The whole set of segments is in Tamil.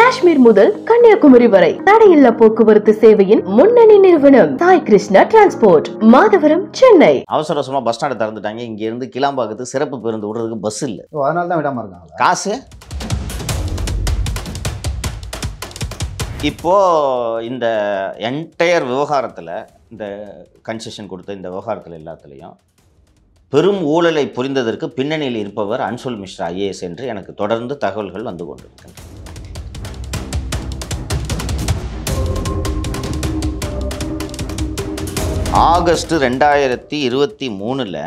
காஷ்மீர் முதல் கன்னியாகுமரி வரை தடையில்லா போக்குவரத்து சேவையின் முன்னணி நிறுவனம் சாய் கிருஷ்ணா டிரான்ஸ்போர்ட் மாதவரம் சென்னை அவசர அவசரமாக பஸ் ஸ்டாண்டை திறந்துட்டாங்க இங்கேருந்து கிளாம்பாக்கத்துக்கு சிறப்பு பேருந்து விடுறதுக்கு பஸ் இல்லை ஓ அதனால தான் விடாம இருக்காங்களா காசு இப்போ இந்த என்டையர் விவகாரத்தில் இந்த கன்செஷன் கொடுத்த இந்த விவகாரத்தில் எல்லாத்துலேயும் பெரும் ஊழலை புரிந்ததற்கு பின்னணியில் இருப்பவர் அன்சுல் மிஸ்ரா ஐஏஎஸ் என்று எனக்கு தொடர்ந்து தகவல்கள் வந்து கொண்டிருக்கின்றன ஆகஸ்ட் ரெண்டாயிரத்தி இருபத்தி மூணில்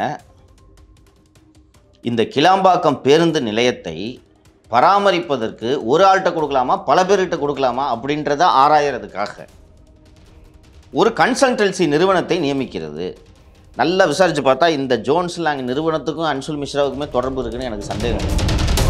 இந்த கிளாம்பாக்கம் பேருந்து நிலையத்தை பராமரிப்பதற்கு ஒரு ஆள்கிட்ட கொடுக்கலாமா பல பேர்கிட்ட கொடுக்கலாமா அப்படின்றத ஆராயறதுக்காக ஒரு கன்சல்டன்சி நிறுவனத்தை நியமிக்கிறது நல்லா விசாரித்து பார்த்தா இந்த ஜோன்ஸ் லாங் நிறுவனத்துக்கும் அன்சுல் மிஸ்ராவுக்குமே தொடர்பு இருக்குன்னு எனக்கு சந்தேகம் இருக்கு.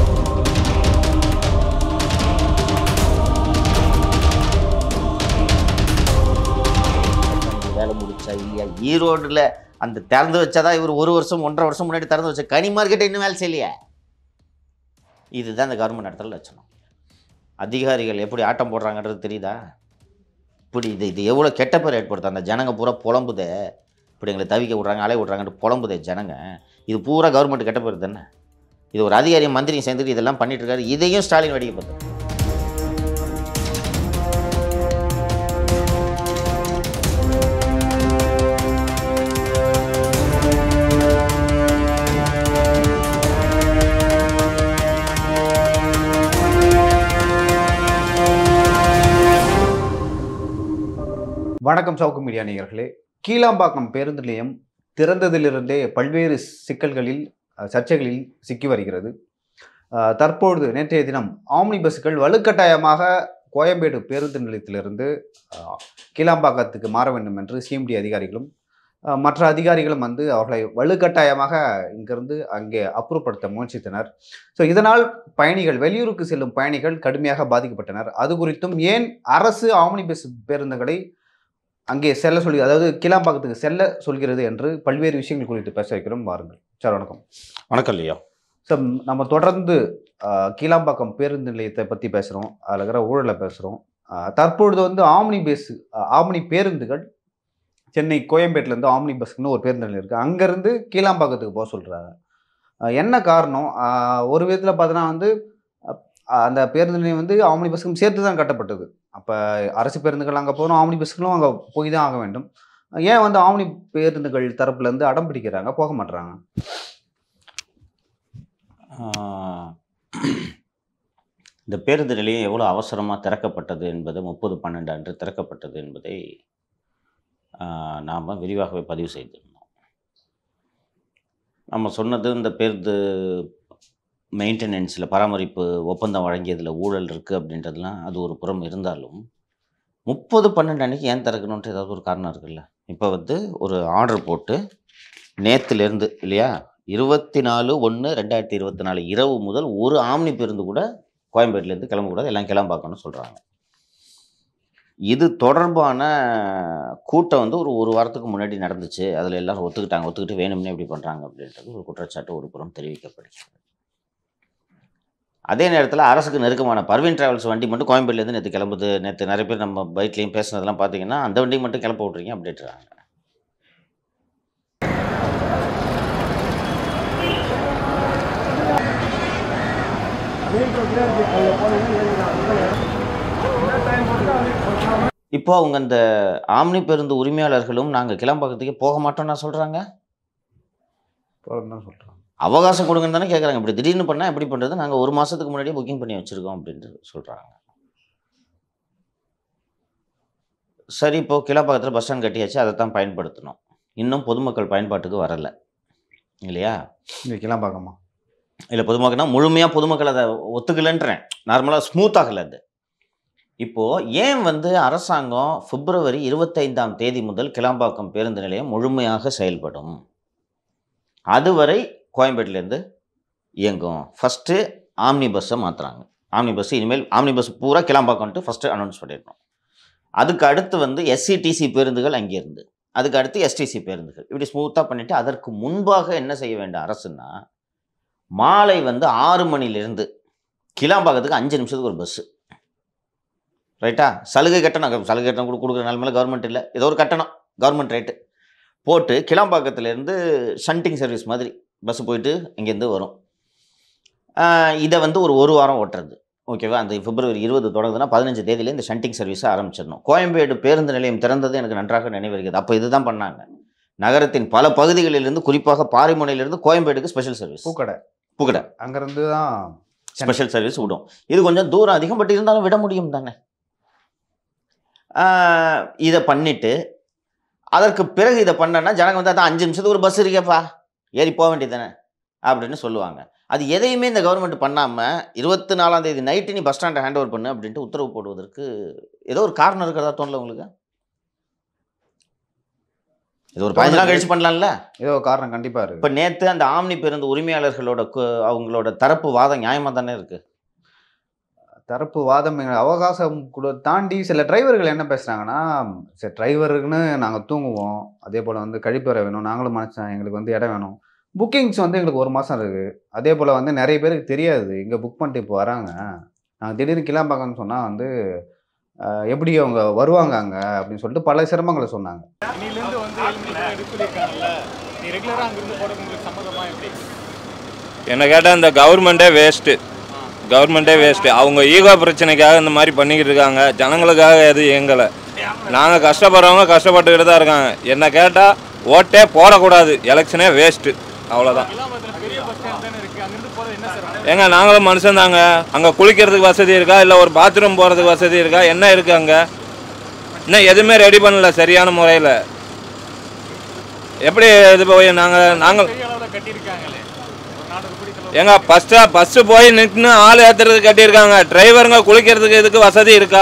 வேலை முடிச்சா இல்லையா ஈரோடில் அந்த திறந்து வச்சாதான் இவர் ஒரு வருஷம் ஒன்றரை வருஷம் முன்னாடி திறந்து வச்ச கனி மார்க்கெட்டை இன்னும் வேலை செய்யலையே இதுதான் இந்த கவர்மெண்ட் நடத்துகிற லட்சணம் அதிகாரிகள் எப்படி ஆட்டம் போடுறாங்கன்றது தெரியுதா இப்படி இது இது எவ்வளோ கெட்ட பேர் ஏற்படுத்த அந்த ஜனங்க பூரா புலம்புதே இப்படி எங்களை தவிக்க விட்றாங்க அலைய விட்றாங்கன்ட்டு புலம்புதே ஜனங்க இது பூரா கவர்மெண்ட் கெட்ட பேர் தானே இது ஒரு அதிகாரி மந்திரியும் சேர்ந்துட்டு இதெல்லாம் பண்ணிட்டு இருக்காரு இதையும் ஸ்டாலின் வேடிக்கை பார்த்தாரு வணக்கம் சவுக்கு மீடியா நேயர்களே கீழாம்பாக்கம் பேருந்து நிலையம் திறந்ததிலிருந்தே பல்வேறு சிக்கல்களில் அஹ், சர்ச்சைகளில் சிக்கி வருகிறது அஹ், தற்பொழுது நேற்றைய தினம் ஆம்னி பஸ்கள் வலுக்கட்டாயமாக கோயம்பேடு பேருந்து நிலையத்திலிருந்து அஹ், கீழாம்பாக்கத்துக்கு மாற வேண்டும் என்று சிஎம்டி அதிகாரிகளும் அஹ், மற்ற அதிகாரிகளும் வந்து அவர்களை வலுக்கட்டாயமாக இங்கிருந்து அங்கே அப்புறப்படுத்த முயற்சித்தனர் ஸோ இதனால் பயணிகள் வெளியூருக்கு செல்லும் பயணிகள் கடுமையாக பாதிக்கப்பட்டனர் அது குறித்தும் ஏன் அரசு ஆம்னி பஸ் பேருந்துகளை அங்கே செல்ல சொல்லி அதாவது கிளாம்பாக்கத்துக்கு செல்ல சொல்கிறது என்று பல்வேறு விஷயங்கள் குறித்து பேச வைக்கிறோம் வாருங்கள் சார் வணக்கம் வணக்கம் இல்லையா சார் நம்ம தொடர்ந்து ஆஹ், கீழாம்பாக்கம் பேருந்து நிலையத்தை பற்றி பேசுகிறோம் அதில் இருக்கிற ஊழலை பேசுகிறோம் தற்பொழுது வந்து ஆம்னி பேஸ் ஆம்னி பேருந்துகள் சென்னை கோயம்பேட்டிலேருந்து ஆம்னி பஸ்க்குன்னு ஒரு பேருந்து நிலையம் இருக்குது அங்கேருந்து கீழாம்பாக்கத்துக்கு போக சொல்கிறாங்க என்ன காரணம் ஆஹ், ஒரு விதத்தில் பார்த்தோன்னா வந்து அப்- அந்த பேருந்து நிலையம் வந்து ஆம்னி பஸ்ஸுக்கும் சேர்த்து தான் கட்டப்பட்டது அப்போ அரசு பேருந்துகள் அங்கே போகணும் ஆம்னி பஸ்களும் அங்கே போய் தான் ஆக வேண்டும் ஏன் வந்து ஆம்னி பேருந்துகள் தரப்புலேருந்து அடம் பிடிக்கிறாங்க போக மாட்றாங்க ஆஹ், இந்த பேருந்து நிலையம் எவ்வளோ அவசரமாக திறக்கப்பட்டது என்பது முப்பது பன்னெண்டு அன்று திறக்கப்பட்டது என்பதை நாம் விரிவாகவே பதிவு செய்திருந்தோம் நம்ம சொன்னது இந்த பேருந்து மெயின்டெனன்ஸில் பராமரிப்பு ஒப்பந்தம் வழங்கியதில் ஊழல் இருக்குது அப்படின்றதுலாம் அது ஒரு புறம் இருந்தாலும் முப்பது பன்னெண்டு அன்னைக்கு ஏன் திறக்கணுன்ட்டு ஏதாவது ஒரு காரணம் இருக்குல்ல இப்போ வந்து ஒரு ஆர்டர் போட்டு நேற்றுலேருந்து இல்லையா இருபத்தி நாலு ஒன்று ரெண்டாயிரத்தி இருபத்தி நாலு இரவு முதல் ஒரு ஆம்னி பேருந்து கூட கோயம்பேட்டிலேருந்து கிளம்பக்கூடாது எல்லாம் கிளம்பாக்கணும்னு சொல்கிறாங்க இது தொடர்பான கூட்டம் வந்து ஒரு ஒரு வாரத்துக்கு முன்னாடி நடந்துச்சு அதில் எல்லாரும் ஒத்துக்கிட்டாங்க ஒத்துக்கிட்டு வேணும்னே இப்படி பண்ணுறாங்க அப்படின்றது ஒரு குற்றச்சாட்டு ஒரு புறம் தெரிவிக்கப்படுகிறது அதே நேரத்தில் அரசுக்கு நெருக்கமான பர்வீன் டிராவல்ஸ் வண்டி மட்டும் கோயம்பேட்டிலேருந்து நேற்று கிளம்புது நேற்று நிறைய பேர் நம்ம பைக்லேயும் பேசுனதெல்லாம் பார்த்தீங்கன்னா அந்த வண்டி மட்டும் கிளப்ப விட்றீங்க அப்படின்றாங்க இப்போ அவங்க அந்த ஆம்னி பேருந்து உரிமையாளர்களும் நாங்கள் கிளம்பாக்கத்துக்கே போக மாட்டோம்னா சொல்கிறாங்க தான் சொல்கிறாங்க அவகாசம் கொடுங்கன்னு தானே கேட்குறாங்க இப்படி திடீர்னு பண்ணால் எப்படி பண்ணுறது நாங்கள் ஒரு மாதத்துக்கு முன்னாடியே புக்கிங் பண்ணி வச்சுருக்கோம் அப்படின்ட்டு சொல்கிறாங்க சரி இப்போ கிளப்பாக்கத்தில் பஸ் ஸ்டாண்ட் கட்டியாச்சு அதை தான் பயன்படுத்தணும் இன்னும் பொதுமக்கள் பயன்பாட்டுக்கு வரலை இல்லையா இங்கே கிளாம்பாக்கமா இல்லை பொதுமக்கள்னா முழுமையாக பொதுமக்கள் அதை ஒத்துக்கலைன்றேன் நார்மலாக ஸ்மூத் ஆகலை அது இப்போது ஏன் வந்து அரசாங்கம் பிப்ரவரி இருபத்தைந்தாம் தேதி முதல் கிளாம்பாக்கம் பேருந்து நிலையம் முழுமையாக செயல்படும் அதுவரை கோயம்பேட்டிலேருந்து இயங்கும் ஃபஸ்ட்டு ஆம்னி பஸ்ஸை மாற்றுறாங்க ஆம்னி பஸ் இனிமேல் ஆம்னி பஸ் பூரா கிளாம்பாக்கம்ட்டு ஃபஸ்ட்டு அனௌன்ஸ் பண்ணிடணும் அதுக்கு அடுத்து வந்து எஸ்சிடிசி பேருந்துகள் அங்கேருந்து அதுக்கு அடுத்து எஸ்டிசி பேருந்துகள் இப்படி ஸ்மூத்தாக பண்ணிவிட்டு அதற்கு முன்பாக என்ன செய்ய வேண்டும் அரசுன்னா மாலை வந்து ஆறு மணிலேருந்து கிளாம்பாக்கத்துக்கு அஞ்சு நிமிஷத்துக்கு ஒரு பஸ்ஸு ரைட்டா சலுகை கட்டணம் சலுகை கட்டணம் கூட கொடுக்குற நிலமையில கவர்மெண்ட் இல்லை ஏதோ ஒரு கட்டணம் கவர்மெண்ட் ரேட்டு போட்டு கிளாம்பாக்கத்துலேருந்து ஷண்டிங் சர்வீஸ் மாதிரி பஸ் போயிட்டு இங்கேருந்து வரும் ஆஹ் இதை வந்து ஒரு ஒரு வாரம் ஓட்டுறது ஓகேவா அந்த பிப்ரவரி இருபது தொடங்குதுன்னா பதினஞ்சு தேதியில இந்த ஷண்டிங் சர்வீஸை ஆரம்பிச்சிடணும் கோயம்பேடு பேருந்து நிலையம் திறந்தது எனக்கு நன்றாக நினைவிருக்கிறது அப்போ இதுதான் பண்ணாங்க நகரத்தின் பல பகுதிகளிலிருந்து குறிப்பாக பாரிமுனையிலிருந்து கோயம்பேடுக்கு ஸ்பெஷல் சர்வீஸ் பூக்கடை புகடை அங்கேருந்து தான் ஸ்பெஷல் சர்வீஸ் விடும் இது கொஞ்சம் தூரம் அதிகம் பட் இருந்தாலும் விட முடியும் தானே ஆஹ் இதை பண்ணிட்டு அதற்கு பிறகு இதை பண்ணனா ஜனங்க வந்து அதான் அஞ்சு நிமிஷத்துக்கு ஒரு பஸ் இருக்கேப்பா ஏறி போக வேண்டியது தானே அப்படின்னு சொல்லுவாங்க அது எதையுமே இந்த கவர்மெண்ட் பண்ணாமல் இருபத்தி நாலாம் தேதி நைட்டு நீ பஸ் ஸ்டாண்டை ஹேண்ட் ஓவர் பண்ணு அப்படின்ட்டு உத்தரவு போடுவதற்கு ஏதோ ஒரு காரணம் இருக்கிறதா தோணல உங்களுக்கு இது ஒரு பதினஞ்சு நாள் கழிச்சு பண்ணலாம்ல ஏதோ ஒரு காரணம் கண்டிப்பாக இருக்குது இப்போ நேற்று அந்த ஆம்னி பேருந்து உரிமையாளர்களோட கு- அவங்களோட தரப்பு வாதம் நியாயமாக தானே இருக்குது தரப்பு வாதம் எங்க- அவகாசம் கூட தாண்டி சில டிரைவர்கள் என்ன பேசுகிறாங்கன்னா சரி டிரைவருக்குன்னு நாங்கள் தூங்குவோம் அதே போல் வந்து கழிப்பறை வேணும் நாங்களும் மனுஷன் எங்களுக்கு வந்து இடம் வேணும் புக்கிங்ஸ் வந்து எங்களுக்கு ஒரு மாதம் இருக்குது அதே போல் வந்து நிறைய பேருக்கு தெரியாது இங்கே புக் பண்ணிட்டு இப்போ வராங்க நாங்கள் திடீர்னு கிளம்பாங்கன்னு சொன்னால் வந்து அஹ், எப்படி அவங்க வருவாங்க அங்கே அப்படின்னு சொல்லிட்டு பல சிரமங்களை சொன்னாங்க இன்னிலேருந்து வந்து ஏழு மணிக்கு எடுக்க சொல்லியிருக்காங்கல்ல நீ ரெகுலராக அங்கிருந்து போகிறது உங்களுக்கு சம்மதமா எப்படி என்ன கேட்டால் இந்த கவர்மெண்ட்டே வேஸ்ட்டு கவர்மெண்ட்டே வேஸ்ட்டு அவங்க ஈகோ பிரச்சனைக்காக இந்த மாதிரி பண்ணிக்கிட்டு இருக்காங்க ஜனங்களுக்காக எதுவும் இயங்கலை நாங்கள் கஷ்டப்படுறவங்க கஷ்டப்பட்டுக்கிட்டு தான் இருக்காங்க என்ன கேட்டால் ஓட்டே போடக்கூடாது எலெக்ஷனே வேஸ்ட்டு அவ்வளோதான் இல்லாமத்தில் பெரிய பஸ் ஸ்டாண்ட் தானே இருக்குது அங்கிருந்து போகிறது என்ன சார் ஏங்க நாங்களும் மனுஷன் தாங்க அங்கே குளிக்கிறதுக்கு வசதி இருக்கா இல்லை ஒரு பாத்ரூம் போகிறதுக்கு வசதி இருக்கா என்ன இருக்குது அங்கே இன்னும் எதுவுமே ரெடி பண்ணல சரியான முறையில் எப்படி இது போய் நாங்கள் நாங்கள் பெரிய அளவில் கட்டியிருக்காங்களே ஒரு நானூறு கோடி செலவு ஏங்க ஃபஸ்ட்டா பஸ்ஸு போய் நின்று ஆள் ஏற்றுறதுக்கு கட்டியிருக்காங்க டிரைவருங்க குளிக்கிறதுக்கு இதுக்கு வசதி இருக்கா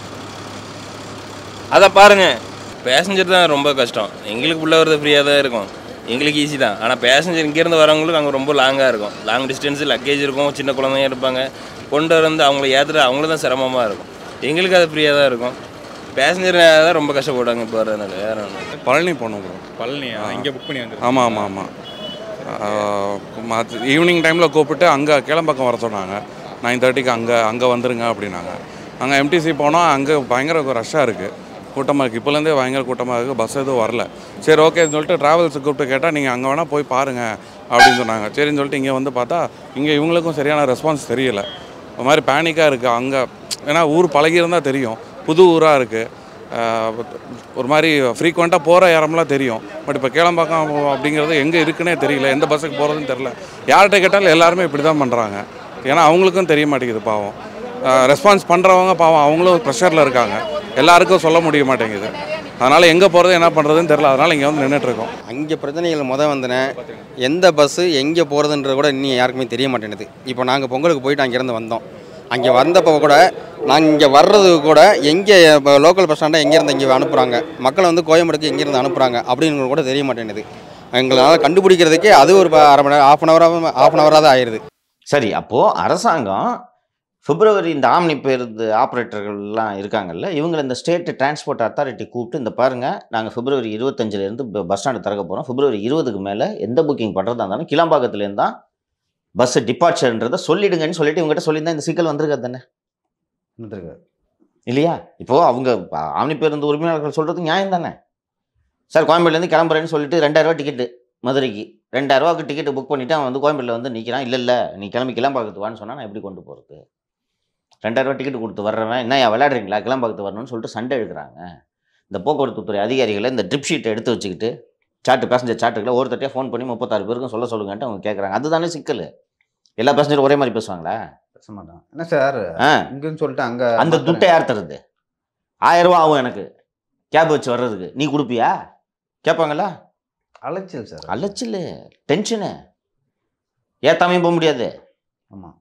அதை பாருங்க பேசஞ்சர் தான் ரொம்ப கஷ்டம் எங்களுக்கு உள்ள வரது ஃப்ரீயாக தான் இருக்கும் எங்களுக்கு ஈஸி தான் ஆனால் பேசஞ்சர் இங்கேருந்து வரவங்களுக்கு அங்கே ரொம்ப லாங்காக இருக்கும் லாங் டிஸ்டன்ஸ் லக்கேஜ் இருக்கும் சின்ன குழந்தைங்க இருப்பாங்க கொண்டு வந்து அவங்கள ஏற்றுற அவங்களுக்கு தான் சிரமமாக இருக்கும் எங்களுக்கு அது ஃப்ரீயாக தான் இருக்கும் பேசஞ்சர் தான் ரொம்ப கஷ்டப்படுவாங்க இப்போ வரதுனால வேற ஒன்றும் பழனி போனோம் ப்ரோ பழனியா இங்கே புக் பண்ணி வந்து ஆமாம் ஆமாம் ஆமாம் மற்ற ஈவினிங் டைமில் கூப்பிட்டு அங்கே கிளம்பக்கம் வர சொன்னாங்க நைன் தேர்ட்டிக்கு அங்கே அங்கே வந்துருங்க அப்படின்னாங்க அங்கே எம்டிசி போனோம் அங்கே பயங்கர ரஷ்ஷாக இருக்குது கூட்டமாக இருக்குது இப்போலேருந்தே பயங்கர கூட்டமாக இருக்குது பஸ் எதுவும் வரல சரி ஓகேன்னு சொல்லிட்டு ட்ராவல்ஸை கூப்பிட்டு கேட்டால் நீங்கள் அங்கே வேணால் போய் பாருங்கள் அப்படின்னு சொன்னாங்க சரின்னு சொல்லிட்டு இங்கே வந்து பார்த்தா இங்கே இவங்களுக்கும் சரியான ரெஸ்பான்ஸ் தெரியல ஒரு மாதிரி பேனிக்காக இருக்குது அங்கே ஏன்னா ஊர் பழகியிருந்தால் தெரியும் புது ஊராக இருக்குது ஆஹ் ஒரு மாதிரி ஃப்ரீக்வெண்ட்டாக போகிற இடம்லாம் தெரியும் பட் இப்போ கேளம்பாக்கம் அப்படிங்கிறது எங்கே இருக்குன்னே தெரியல எந்த பஸ்ஸுக்கு போகிறதுன்னு தெரில யார்கிட்ட கேட்டாலும் எல்லாருமே இப்படி தான் பண்ணுறாங்க ஏன்னா அவங்களுக்கும் தெரிய மாட்டேங்குது பாவம் ரெஸ்பான்ஸ் பண்ணுறவங்க பாவம் அவங்களும் ப்ரெஷரில் இருக்காங்க எல்லாருக்கும் சொல்ல முடிய மாட்டேங்குது அதனால் எங்கே போகிறது என்ன பண்ணுறதுன்னு தெரில அதனால் இங்கே வந்து நின்றுட்டுருக்கோம் அங்கே பிரச்சனைகள் முத வந்தனேன் எந்த பஸ்ஸு எங்கே போகிறதுன்றது கூட இன்னும் யாருக்குமே தெரிய மாட்டேங்குது இப்போ நாங்கள் பொங்கலுக்கு போயிட்டு அங்கேருந்து வந்தோம் அங்கே வந்தப்போ கூட நாங்கள் இங்கே வர்றது கூட எங்கே லோக்கல் பஸ் ஸ்டாண்டை எங்கேருந்து இங்கே அனுப்புகிறாங்க மக்களை வந்து கோயம்பேடுக்கு எங்கேருந்து அனுப்புகிறாங்க அப்படின்னு கூட தெரிய மாட்டேங்குது எங்களால் கண்டுபிடிக்கிறதுக்கே அது ஒரு ப- அரை மணி நேரம் ஆஃப் அன் ஹவராக ஆஃப் அன் ஹவராக தான் ஆயிடுது சரி அப்போது அரசாங்கம் பிப்ரவரி இந்த ஆம்னி பேருந்து ஆப்ரேட்டர்கள்லாம் இருக்காங்கல்ல இவங்களை இந்த ஸ்டேட் டிரான்ஸ்போர்ட் அத்தாரிட்டி கூப்பிட்டு இந்த பாருங்கள் நாங்கள் பிப்ரவரி இருபத்தஞ்சிலேருந்து பஸ் ஸ்டாண்டு திறக்க போகிறோம் பிப்ரவரி இருபதுக்கு மேலே எந்த புக்கிங் பண்ணுறதா இருந்தாலும் கிளம்பாக்கத்துலேருந்து தான் பஸ் டிபார்ச்சர்ன்றதை சொல்லிடுங்கன்னு சொல்லிட்டு இவங்ககிட்ட சொல்லியிருந்தா இந்த சிக்கல் வந்திருக்காது தானே இருந்திருக்கு இல்லையா இப்போது அவங்க ப- ஆம்னி பேருந்து உரிமையாளர்கள் சொல்கிறது நியாயம் தானே சார் கோயம்பேடுலேருந்து கிளம்புறேன்னு சொல்லிட்டு ரெண்டாயிரரூவா டிக்கெட்டு மதுரைக்கு ரெண்டாயிரரூவாக்கு டிக்கெட்டு புக் பண்ணிவிட்டு அவன் வந்து கோயம்பேட்டில் வந்து நிற்கிறான் இல்லை இல்லை நீ கிளம்பி கிளம்பாக்கத்து வான்னு சொன்னால் நான் எப்படி கொண்டு போகிறது ரெண்டாயிரரூவா டிக்கெட் கொடுத்து வர்றவன் என்ன ஏன் விளையாடுறீங்களா கிளம்பாக்கத்து வரணும்னு சொல்லிட்டு சண்டை எடுக்கிறாங்க இந்த போக்குவரத்து துறை அதிகாரிகளை இந்த ட்ரிப் ஷீட்டை எடுத்து வச்சுக்கிட்டு சாட்டு பேசஞ்சர் சாட்டுகளை ஒருத்தட்டையாக ஃபோன் பண்ணி முப்பத்தாறு பேருக்கும் சொல்ல சொல்லுங்கன்ட்டு அவங்க கேட்குறாங்க அதுதானே சிக்கல் எல்லா பேசஞ்சரும் ஒரே மாதிரி பேசுவாங்களா பேச மாட்டான் என்ன சார் ஆ இங்கேன்னு சொல்லிட்டு அங்கே அந்த துட்டை யார் தருது ஆயிரம் ரூபா ஆகும் எனக்கு கேப் வச்சு வர்றதுக்கு நீ கொடுப்பியா கேட்பாங்களா அலைச்சல் சார் அலைச்சல் டென்ஷனு ஏத்தாமையும் போக முடியாது ஆமாம்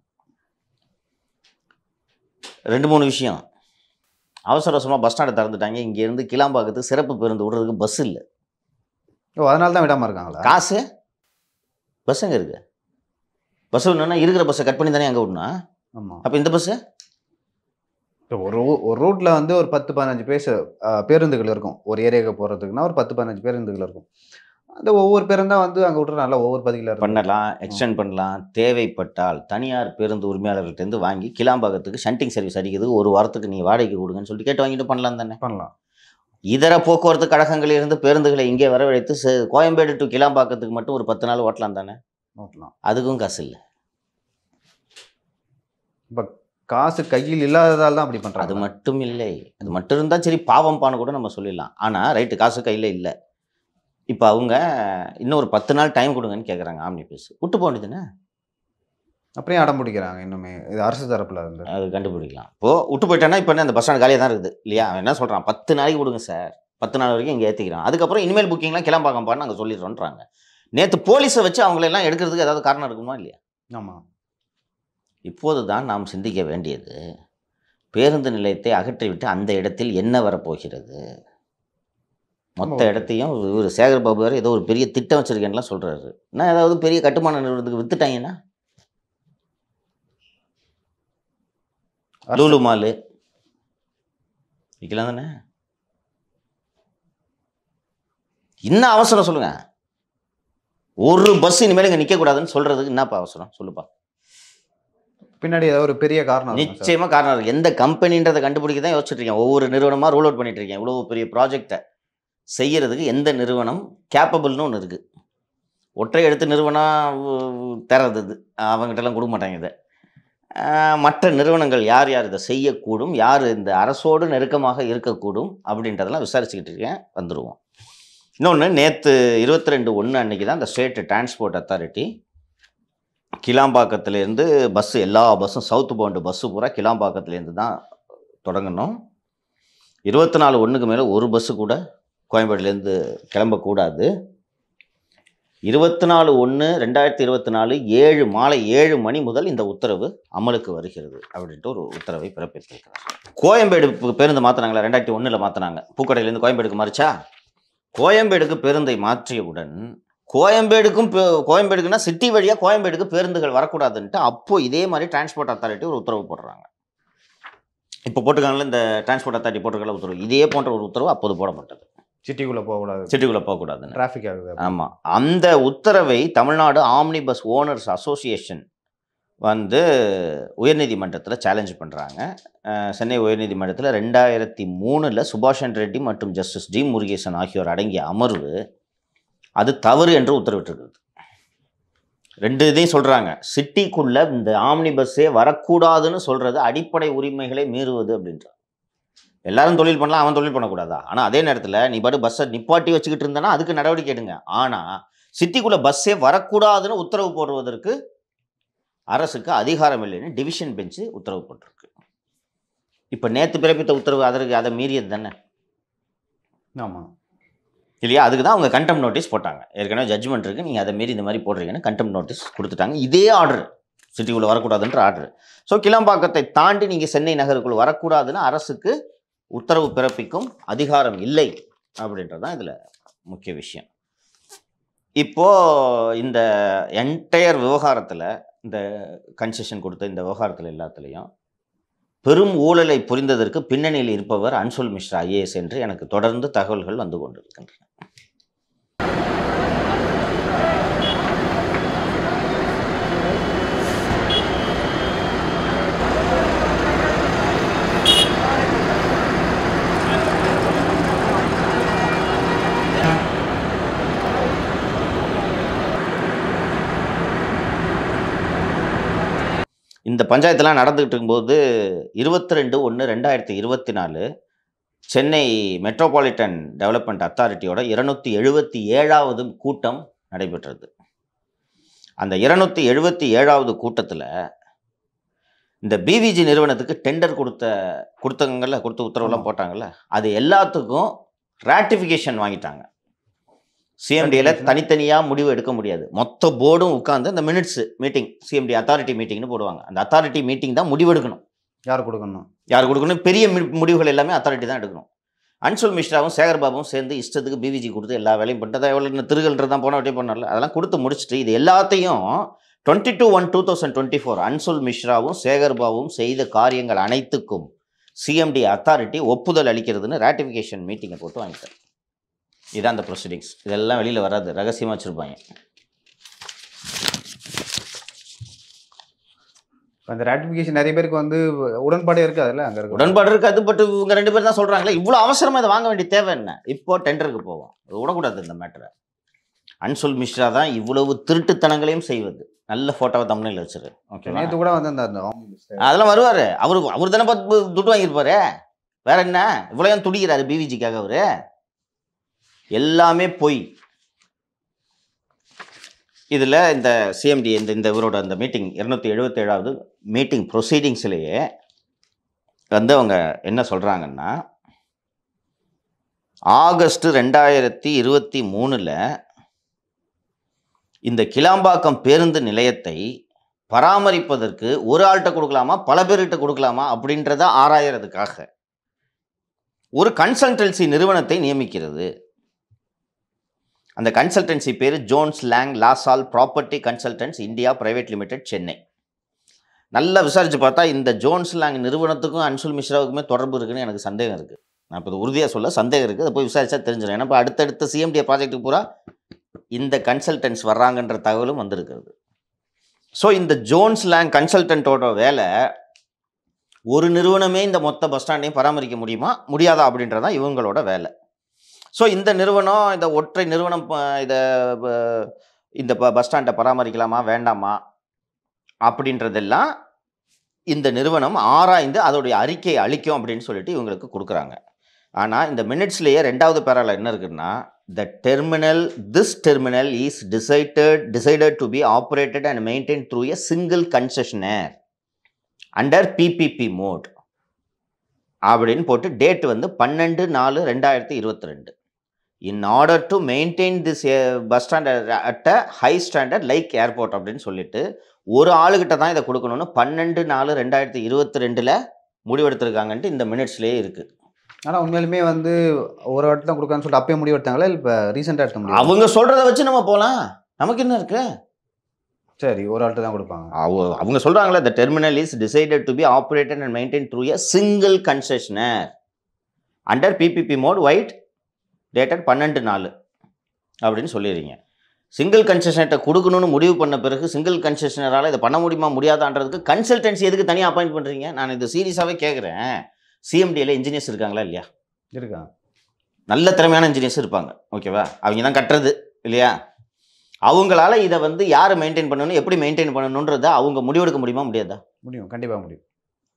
ரெண்டு மூணு விஷயம் அவசர அவசரமாக பஸ் ஸ்டாண்டை திறந்துட்டாங்க இங்கேருந்து கிளாம்பாக்கத்துக்கு சிறப்பு பேருந்து விடுறதுக்கு பஸ் இல்லை ஓ அதனால தான் விடாமல் இருக்காங்களா காசு பஸ் எங்கே இருக்கு பஸ் விடணும்னா இருக்கிற பஸ்ஸை கட் பண்ணி தானே அங்கே விடணும் ஆமாம் அப்போ இந்த பஸ்ஸு இப்போ ஒரு ரூ- ஒரு ரூட்டில் வந்து ஒரு பத்து பதினஞ்சு பேச பேருந்துகள் இருக்கும் ஒரு ஏரியாவுக்கு போகிறதுக்குன்னா ஒரு பத்து பதினஞ்சு பேருந்துகள் இருக்கும் அந்த ஒவ்வொரு பேரும் தான் வந்து அங்கே விட்டுற நல்லா ஒவ்வொரு பதிவில் பண்ணலாம் எக்ஸ்டெண்ட் பண்ணலாம் தேவைப்பட்டால் தனியார் பேருந்து உரிமையாளர்கள்ட்டேருந்து வாங்கி கிளாம்பாக்கத்துக்கு ஷண்டிங் சர்வீஸ் அடிக்கிறதுக்கு ஒரு வாரத்துக்கு நீ வாடகைக்கு கொடுங்கன்னு சொல்லிட்டு கேட்டு வாங்கிட்டு பண்ணலாம் தானே பண்ணலாம் இதர போக்குவரத்து கழகங்களில் இருந்து பேருந்துகளை இங்கே வரவழைத்து சே- கோயம்பேடு டு கிளாம்பாக்கத்துக்கு மட்டும் ஒரு பத்து நாள் ஓட்டலாம் தானே ஓட்டலாம் அதுக்கும் காசு இல்லை இப்போ காசு கையில் இல்லாததால் தான் அப்படி அது பண்ணுறாங்க மட்டும் இல்லை அது மட்டும் இருந்தால் சரி பாவம்பான்னு கூட நம்ம சொல்லிடலாம் ஆனால் ரைட்டு காசு கையில் இல்லை இப்போ அவங்க இன்னும் ஒரு பத்து நாள் டைம் கொடுங்கன்னு கேட்குறாங்க ஆம்னி பஸ் விட்டு போக வேண்டியதுதானே அப்படியே அடம் பிடிக்கிறாங்க இன்னுமே இது அரசு தரப்புல இருந்து அது கண்டுபிடிக்கலாம் இப்போது விட்டு போயிட்டேன்னா இப்போ என்ன அந்த பஸ் ஸ்டாண்ட் காலியாக தான் இருக்குது இல்லையா அவன் என்ன சொல்கிறான் பத்து நாளைக்கு கொடுங்க சார் பத்து நாள் வரைக்கும் இங்கே ஏற்றிக்கிறான் அதுக்கப்புறம் இனிமேல் புக்கிங்லாம் கிளம்பாக்கம்பான்னு நாங்கள் சொல்லிடுறோன்றாங்க நேற்று போலீஸை வச்சு அவங்களெல்லாம் எடுக்கிறதுக்கு ஏதாவது காரணம் இருக்குமா இல்லையா ஆமாம் இப்போது தான் நாம் சிந்திக்க வேண்டியது பேருந்து நிலையத்தை அகற்றிவிட்டு அந்த இடத்தில் என்ன வரப்போகிறது மொத்த ஆமா. இடத்தையும் இவர் சேகர் பாபு வேறு ஏதோ ஒரு பெரிய திட்டம் வச்சிருக்கேன்லாம் சொல்கிறாரு நான் ஏதாவது பெரிய கட்டுமான நிறுவனத்துக்கு வித்துட்டாங்கன்னா லூலு மாலு விற்கலாம் தானே என்ன அவசரம் சொல்லுங்க ஒரு பஸ் இனிமேல் இங்கே நிற்கக்கூடாதுன்னு சொல்கிறதுக்கு என்னப்பா அவசரம் சொல்லுப்பா பின்னாடி ஏதாவது ஒரு பெரிய காரணம் இருக்கும் சார். நிச்சயமா காரணம் இருக்கு எந்த கம்பெனின்றதை கண்டுபிடிக்க தான் யோசிச்சுட்டு இருக்கேன் ஒவ்வொரு நிறுவனமா ரூல் அவுட் பண்ணிட்டு இருக்கேன் இவ்வளவு பெரிய ப்ராஜெக்டை செய்யறதுக்கு எந்த நிறுவனம் கேப்பபிள்னு ஒன்று இருக்கு ஒற்றை எடுத்து நிறுவனம் உ- தர்றது இது அவங்ககிட்டலாம் கொடுக்க மாட்டாங்க இதை ஆஹ் மற்ற நிறுவனங்கள் யார் யார் இதை செய்யக்கூடும் யார் இந்த அரசோடு நெருக்கமாக இருக்கக்கூடும் அப்படின்றதெல்லாம் விசாரிச்சுக்கிட்டு இருக்கேன் வந்துடுவோம் இன்னொன்று நேற்று இருபத்தி ரெண்டு ஒன்று அன்னைக்கு தான் இந்த ஸ்டேட் டிரான்ஸ்போர்ட் அத்தாரிட்டி கிளாம்பாக்கத்துலேருந்து பஸ்ஸு எல்லா பஸ்ஸும் சவுத் பவுண்டு பஸ்ஸு பூரா கிளாம்பாக்கத்துலேருந்து தான் தொடங்கணும் இருபத்தி நாலு ஒன்றுக்கு மேலே ஒரு பஸ்ஸு கூட கோயம்பேடுலேருந்து கிளம்பக்கூடாது இருபத்தி நாலு ஒன்று ரெண்டாயிரத்தி இருபத்தி நாலு ஏழு மாலை ஏழு மணி முதல் இந்த உத்தரவு அமலுக்கு வருகிறது அப்படின்ட்டு ஒரு உத்தரவை பிறப்பித்திருக்கிறார் கோயம்பேடு பு- பேருந்து மாற்றினாங்களா ரெண்டாயிரத்தி ஒன்றில் மாற்றினாங்க பூக்கடையிலேருந்து கோயம்பேடுக்கு மாறிச்சா கோயம்பேடுக்கு பேருந்தை மாற்றியவுடன் கோயம்பேடுக்கும் பே- கோயம்பேடுக்குன்னா சிட்டி வழியாக கோயம்பேடுக்கு பேருந்துகள் வரக்கூடாதுன்ட்டு அப்போ இதே மாதிரி டிரான்ஸ்போர்ட் அத்தாரிட்டி ஒரு உத்தரவு போடுறாங்க இப்போ போட்டுருக்காங்களே இந்த டிரான்ஸ்போர்ட் அத்தாரிட்டி போட்டிருக்கல உத்தரவு இதே போன்ற ஒரு உத்தரவு அப்போது போடப்பட்டது சிட்டிக்குள்ளே போகக்கூடாது சிட்டிக்குள்ளே போகக்கூடாதுன்னு டிராஃபிக் ஆகுது ஆமாம் அந்த உத்தரவை Tamil Nadu omni bus owners association வந்து உயர்நீதிமன்றத்தில் சேலஞ்ச் பண்ணுறாங்க சென்னை உயர்நீதிமன்றத்தில் ரெண்டாயிரத்தி மூணில் சுபாஷன் ரெட்டி மற்றும் ஜஸ்டிஸ் டி முருகேசன் ஆகியோர் அடங்கிய அமர்வு அது தவறு என்று உத்தரவிட்டிருக்கிறது ரெண்டு இதையும் சொல்கிறாங்க சிட்டிக்குள்ளே இந்த ஆம்னி பஸ்ஸே வரக்கூடாதுன்னு சொல்கிறது அடிப்படை உரிமைகளை மீறுவது அப்படின்றாங்க எல்லாரும் தொழில் பண்ணலாம் அவன் தொழில் பண்ணக்கூடாதா ஆனால் அதே நேரத்தில் நீ பாட்டு பஸ்ஸை நிப்பாட்டி வச்சுக்கிட்டு இருந்தனா அதுக்கு நடவடிக்கை எடுங்க ஆனால் சிட்டிக்குள்ளே பஸ்ஸே வரக்கூடாதுன்னு உத்தரவு போடுவதற்கு அரசுக்கு அதிகாரம் இல்லைன்னு டிவிஷன் பெஞ்சு உத்தரவு போட்டிருக்கு இப்போ நேற்று பிறப்பித்த உத்தரவு அதற்கு அதை மீறியது தானே ஆமாம் இல்லையா அதுக்கு தான் அவங்க கண்டெம் நோட்டீஸ் போட்டாங்க ஏற்கனவே ஜட்ஜ்மெண்ட் இருக்குது நீங்கள் அதை மீறி இந்த மாதிரி போடுறீங்கன்னு கண்டெம் நோட்டீஸ் கொடுத்துட்டாங்க இதே ஆர்டர் சிட்டிக்குள்ளே வரக்கூடாதுன்ற ஆர்டர் ஸோ கிளம்பாக்கத்தை தாண்டி நீங்கள் சென்னை நகருக்குள் வரக்கூடாதுன்னு அரசுக்கு உத்தரவு பிறப்பிக்கும் அதிகாரம் இல்லை அப்படின்றது தான் இதில் முக்கிய விஷயம் இப்போ இந்த என்டையர் விவகாரத்தில் இந்த கன்செஷன் கொடுத்த இந்த விவகாரத்தில் எல்லாத்துலேயும் பெரும் ஊழலை புரிந்ததற்கு பின்னணியில் இருப்பவர் அன்சுல் மிஸ்ரா ஐஏஎஸ் என்று எனக்கு தொடர்ந்து தகவல்கள் வந்து கொண்டிருக்கின்றன இந்த பஞ்சாயத்துலாம் நடந்துகிட்டு இருக்கும்போது இருபத்தி ரெண்டு ஒன்று ரெண்டாயிரத்தி இருபத்தி நாலு சென்னை மெட்ரோபாலிட்டன் டெவலப்மெண்ட் அத்தாரிட்டியோட இருநூத்தி எழுபத்தி ஏழாவது கூட்டம் நடைபெற்றது அந்த இருநூத்தி எழுபத்தி ஏழாவது கூட்டத்தில் இந்த பிவிஜி நிறுவனத்துக்கு டெண்டர் கொடுத்த கொடுத்தவங்கல்ல கொடுத்த உத்தரவுலாம் போட்டாங்கல்ல அது எல்லாத்துக்கும் ராட்டிஃபிகேஷன் வாங்கிட்டாங்க சிஎம்டியில் தனித்தனியாக முடிவு எடுக்க முடியாது மொத்த போர்டும் உட்காந்து அந்த மினிட்ஸ் மீட்டிங் சிஎம்டி அத்தாரிட்டி மீட்டிங்னு போடுவாங்க அந்த அத்தாரிட்டி மீட்டிங் தான் முடிவெடுக்கணும் யார் கொடுக்கணும் யார் கொடுக்கணும் பெரிய மி- முடிவுகள் எல்லாமே அத்தாரிட்டி தான் எடுக்கணும் அன்சுல் மிஸ்ராவும் சேகர் பாபுவும் சேர்ந்து இஷ்டத்துக்கு பிவிஜி கொடுத்து எல்லா வேலையும் பண்ணிட்டு எவ்வளோ இன்னும் திருகல்ன்றது தான் போன வாட்டியே பண்ணல அதெல்லாம் கொடுத்து முடிச்சுட்டு இது எல்லாத்தையும் twenty two one two thousand twenty four Anshul மிஸ்ராவும் சேகர் பாபுவும் செய்த காரியங்கள் அனைத்துக்கும் சிஎம்டி அத்தாரிட்டி ஒப்புதல் அளிக்கிறதுன்னு ராட்டிஃபிகேஷன் மீட்டிங்கை போட்டு வாங்கிட்டார் இதான் அந்த ப்ரொசீடிங்ஸ் இதெல்லாம் வெளியில் வராது ரகசியமாக வச்சுருப்பாங்க அந்த ராட்டிஃபிகேஷன் நிறைய பேருக்கு வந்து உடன்பாடே இருக்காதுல்ல அங்க இருக்க உடன்பாடு இருக்காது பட் இவங்க ரெண்டு பேரும் தான் சொல்கிறாங்களே இவ்வளோ அவசரமாக இதை வாங்க வேண்டிய தேவை என்ன இப்போ டெண்டருக்கு போவோம் அது விடக்கூடாது இந்த மேட்டரை அன்சுல் மிஸ்ரா தான் இவ்வளவு திருட்டுத்தனங்களையும் செய்வது நல்ல ஃபோட்டோவை தமிழில் வச்சிரு ஓகே நேற்று கூட வந்து அந்த அந்த home minister. அதெல்லாம் வருவார் அவரு அவர் தானே பார்த்து துட்டு வாங்கியிருப்பாரு வேற என்ன இவ்வளோ ஏன் துடிக்கிறாரு பிவிஜிக்காக அவரு எல்லாமே பொய் இதில் இந்த சிஎம்டி இந்த இந்த இவரோட அந்த மீட்டிங் இருநூத்தி எழுபத்தேழாவது மீட்டிங் ப்ரொசீடிங்ஸ்லேயே வந்து அவங்க என்ன சொல்கிறாங்கன்னா ஆகஸ்ட் ரெண்டாயிரத்தி இருபத்தி மூணில் இந்த கிளாம்பாக்கம் பேருந்து நிலையத்தை பராமரிப்பதற்கு ஒரு ஆள்கிட்ட கொடுக்கலாமா பல பேர்கிட்ட கொடுக்கலாமா அப்படின்றத ஆராயறதுக்காக ஒரு கன்சல்டன்சி நிறுவனத்தை நியமிக்கிறது அந்த கன்சல்டன்சி பேர் Jones Lang LaSalle property consultants India private limited Chennai நல்லா விசாரிச்சு பார்த்தா இந்த ஜோன்ஸ் லேங் நிறுவனத்துக்கும் அன்சுல் மிஸ்ராவுக்குமே தொடர்பு இருக்குன்னு எனக்கு சந்தேகம் இருக்குது நான் இப்போ உறுதியாக சொல்ல சந்தேகம் இருக்குது அதை போய் விசாரிச்சா தெரிஞ்சிடும் ஏன்னா இப்போ அடுத்தடுத்த சிஎம்டிஏ ப்ராஜெக்ட்டுக்கு பூரா இந்த கன்சல்டன்ஸ் வர்றாங்கன்ற தகவலும் வந்திருக்கிறது ஸோ இந்த ஜோன்ஸ் லேங் கன்சல்டன்ட்டோட வேலை ஒரு நிறுவனமே இந்த மொத்த பஸ் ஸ்டாண்டையும் பராமரிக்க முடியுமா முடியாதா அப்படின்றதான் இவங்களோட வேலை ஸோ இந்த நிறுவனம் இந்த ஒற்றை நிறுவனம் ப- இதை ப- இந்த ப- பஸ் ஸ்டாண்டை பராமரிக்கலாமா வேண்டாமா அப்படின்றதெல்லாம் இந்த நிறுவனம் ஆராய்ந்து அதோடைய அறிக்கையை அளிக்கும் அப்படின்னு சொல்லிட்டு இவங்களுக்கு கொடுக்குறாங்க ஆனால் இந்த மினிட்ஸ்லேயே ரெண்டாவது பேரால என்ன இருக்குன்னா the terminal this terminal is decided decided to be operated and maintain through a single concessionaire under PPP mode அப்படின்னு போட்டு டேட் வந்து பன்னெண்டு நாலு ரெண்டாயிரத்தி இருபத்தி ரெண்டு in order to maintain this bus standard at a high standard like airport அப்படின்னு சொல்லிட்டு ஒரு ஆளுகிட்ட தான் இதை கொடுக்கணும்னு பன்னெண்டு நாலு ரெண்டாயிரத்தி இருபத்தி ரெண்டில் முடிவெடுத்திருக்காங்கன்ட்டு இந்த மினிட்ஸ்லேயே இருக்குது ஆனா உண்மையிலுமே வந்து ஒரு வாட்டி தான் கொடுக்கான்னு சொல்லிட்டு அப்பயே முடிவு எடுத்தாங்களா இல்லை இப்போ ரீசெண்டாக எடுத்த முடியும் அவங்க சொல்கிறத வச்சு நம்ம போகலாம் நமக்கு என்ன இருக்குது சரி ஒரு ஆள்கிட்ட தான் கொடுப்பாங்க அவ- அவங்க சொல்றாங்களே the terminal is decided to be operated and maintained through a single concessionaire under PPP mode white dated பன்னெண்டு நாலு அப்படின்னு சொல்லிடுறீங்க சிங்கிள் கன்செஷனர்கிட்ட கொடுக்கணும்னு முடிவு பண்ண பிறகு சிங்கிள் கன்செஷனரால் இதை பண்ண முடியுமா முடியாதான்றதுக்கு கன்சல்டன்சி எதுக்கு தனியாக அப்பாயிண்ட் பண்ணுறீங்க நான் இது சீரியஸாகவே கேட்குறேன் சிஎம்டியில் இன்ஜினியர்ஸ் இருக்காங்களா இல்லையா இருக்கா நல்ல திறமையான இன்ஜினியர்ஸ் இருப்பாங்க ஓகேவா அவங்க தான் கட்டுறது இல்லையா அவங்களால இதை வந்து யார் மெயின்டைன் பண்ணணும் எப்படி மெயின்டைன் பண்ணணுன்றதை அவங்க முடிவெடுக்க முடியுமா முடியாதா முடியும் கண்டிப்பாக முடியும்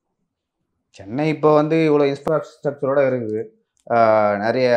சென்னை இப்போ வந்து இவ்வளோ இன்ஃப்ராஸ்ட்ரக்சரோட இருக்குது ஆஹ் நிறைய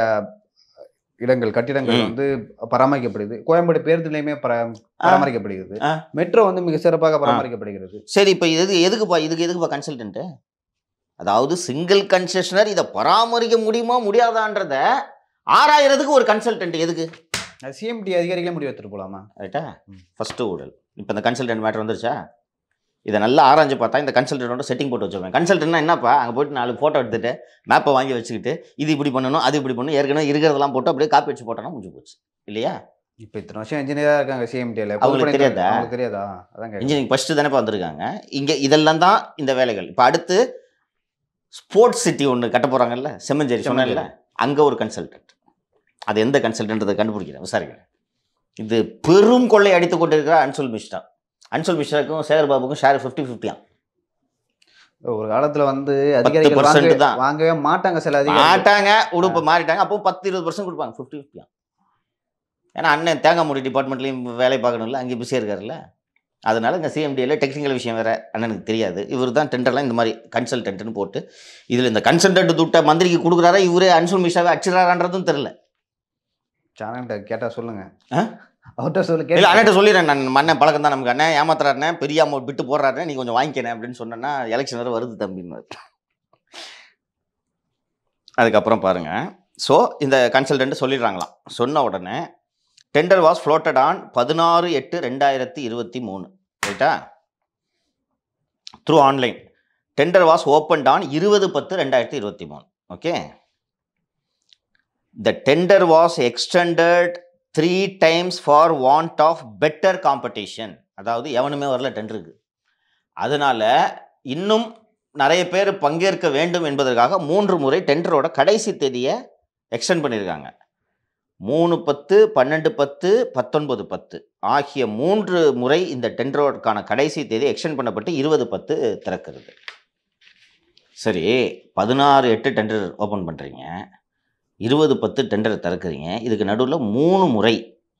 இடங்கள் கட்டிடங்கள் ம். வந்து பராமரிக்கப்படுது கோயம்பேடு பேருந்து நிலையமே பரா பராமரிக்கப்படுகிறது ஆ. மெட்ரோ வந்து மிக சிறப்பாக பராமரிக்கப்படுகிறது சரி இப்போ எது எதுக்குப்பா இதுக்கு எதுக்குப்பா கன்சல்டன்ட்டு அதாவது சிங்கிள் கன்செஷனர் இதை பராமரிக்க முடியுமா முடியாதான்றத ஆராயறதுக்கு ஒரு கன்சல்டன்ட் எதுக்கு சிஎம்டி அதிகாரிகளே முடிவு எடுத்துட்டு போலாமா ரைட்டா ம். ஃபஸ்ட்டு ஊழல் இப்போ இந்த கன்சல்டன்ட் மேட்டர் வந்துருச்சா இதை நல்லா ஆராய்ஞ்சு பார்த்தா இந்த கன்சல்டன்ட்டோட செட்டிங் போட்டு வச்சுருவேன் கன்சல்டன்ட்னா என்னப்பா அங்கே போயிட்டு நாலு ஃபோட்டோ எடுத்துட்டு மேப்பை வாங்கி வச்சுக்கிட்டு இது இப்படி பண்ணணும் அது இப்படி பண்ணணும் ஏற்கனவே இருக்கிறதெல்லாம் போட்டு அப்படியே காப்பி வச்சு போட்டோன்னா முடிஞ்சு போச்சு இல்லையா இப்போ இத்தனை வருஷம் இன்ஜினியராக இருக்காங்க சிஎம்டியில் அவங்களுக்கு தெரியாதா? அவங்களுக்கு தெரியாதா அதான் கேட்குறேன். இன்ஜினியரிங் ஃபஸ்ட்டு தானே வந்திருக்காங்க இங்கே இதெல்லாம் தான் இந்த வேலைகள் இப்போ அடுத்து ஸ்போர்ட்ஸ் சிட்டி ஒன்று கட்ட போகிறாங்கல்ல செம்மஞ்சேரி சொன்னேன்ல அங்கே ஒரு கன்சல்டன்ட் அது எந்த கன்சல்டன்றதை கண்டுபிடிக்கிறேன் விசாரிக்கிறேன் இது பெரும் கொள்ளை அடித்து கொண்டிருக்கிற அன்சுல் மிஸ்ரா அன்சுல் மிஸ்ராக்கும் சேகர் பாபுக்கும் ஷேர் ஃபிஃப்டி ஃபிஃப்டியாம் ஒரு காலத்துல வந்து அதிகாரிகள் 10% வாங்கவே தான். வாங்கவே மாட்டாங்க சில அதிகாரிகள் மாட்டாங்க உடுப்பு மாறிட்டாங்க அப்போ பத்து இருபது பர்சன்ட் கொடுப்பாங்க ஃபிஃப்டி ஃபிஃப்டியாம் ஏன்னா அண்ணன் தேங்காய் மூடி டிபார்ட்மெண்ட்லேயும் வேலை பார்க்கணும்ல அங்கேயும் பிஸியாக இருக்காருல்ல அதனால இந்த சிஎம்டியில் டெக்னிக்கல் விஷயம் வேறு அண்ணனுக்கு தெரியாது இவர் தான் டெண்டர்லாம் இந்த மாதிரி கன்சல்டன்ட்னு போட்டு இதில் இந்த கன்சல்டன்ட் துட்டை மந்திரிக்கு கொடுக்குறாரா இவரே அன்சுல் மிஷாவை அடிச்சிடறான்றதும் தெரில சேனல்கிட்ட கேட்டா சொல்லுங்க ஆ? அவர்கிட்ட சொல்லு இல்லை கேட்டு அண்ணன் சொல்லிடுறேன் நான் மண்ணன் பழக்கம் தான் நமக்கு அண்ணன் ஏமாத்துறாருண்ணே பெரிய அமௌண்ட் விட்டு போடுறாருண்ணே நீ கொஞ்சம் வாங்கிக்கணே அப்படின்னு சொன்னேன்னா எலெக்ஷன் வேறு வருது தம்பின்னு அதுக்கப்புறம் பாருங்க ஸோ இந்த கன்சல்டன்ட் சொல்லிடுறாங்களாம் சொன்ன உடனே டெண்டர் வாஸ் ஃப்ளோட்டட் ஆன் பதினாறு எட்டு ரெண்டாயிரத்தி இருபத்தி மூணு ரைட்டா through online tender was opened on இருபது பத்து ரெண்டாயிரத்தி இருபத்தி மூணு okay the tender was extended three times for want of better competition அதாவது எவனுமே வரல டெண்டருக்கு அதனால இன்னும் நிறைய பேர் பங்கேற்க வேண்டும் என்பதற்காக மூன்று முறை டெண்டரோட கடைசி தேதியை எக்ஸ்டெண்ட் பண்ணியிருக்காங்க மூணு பத்து பன்னெண்டு பத்து பத்தொன்பது பத்து ஆகிய மூன்று முறை இந்த டெண்டரோடுக்கான கடைசி தேதி எக்ஸ்டெண்ட் பண்ணப்பட்டு இருபது பத்து திறக்கிறது சரி பதினாறு எட்டு டெண்டர் ஓப்பன் பண்ணுறீங்க இருபது பத்து டெண்டர் திறக்கிறீங்க இதுக்கு நடுவில் மூணு முறை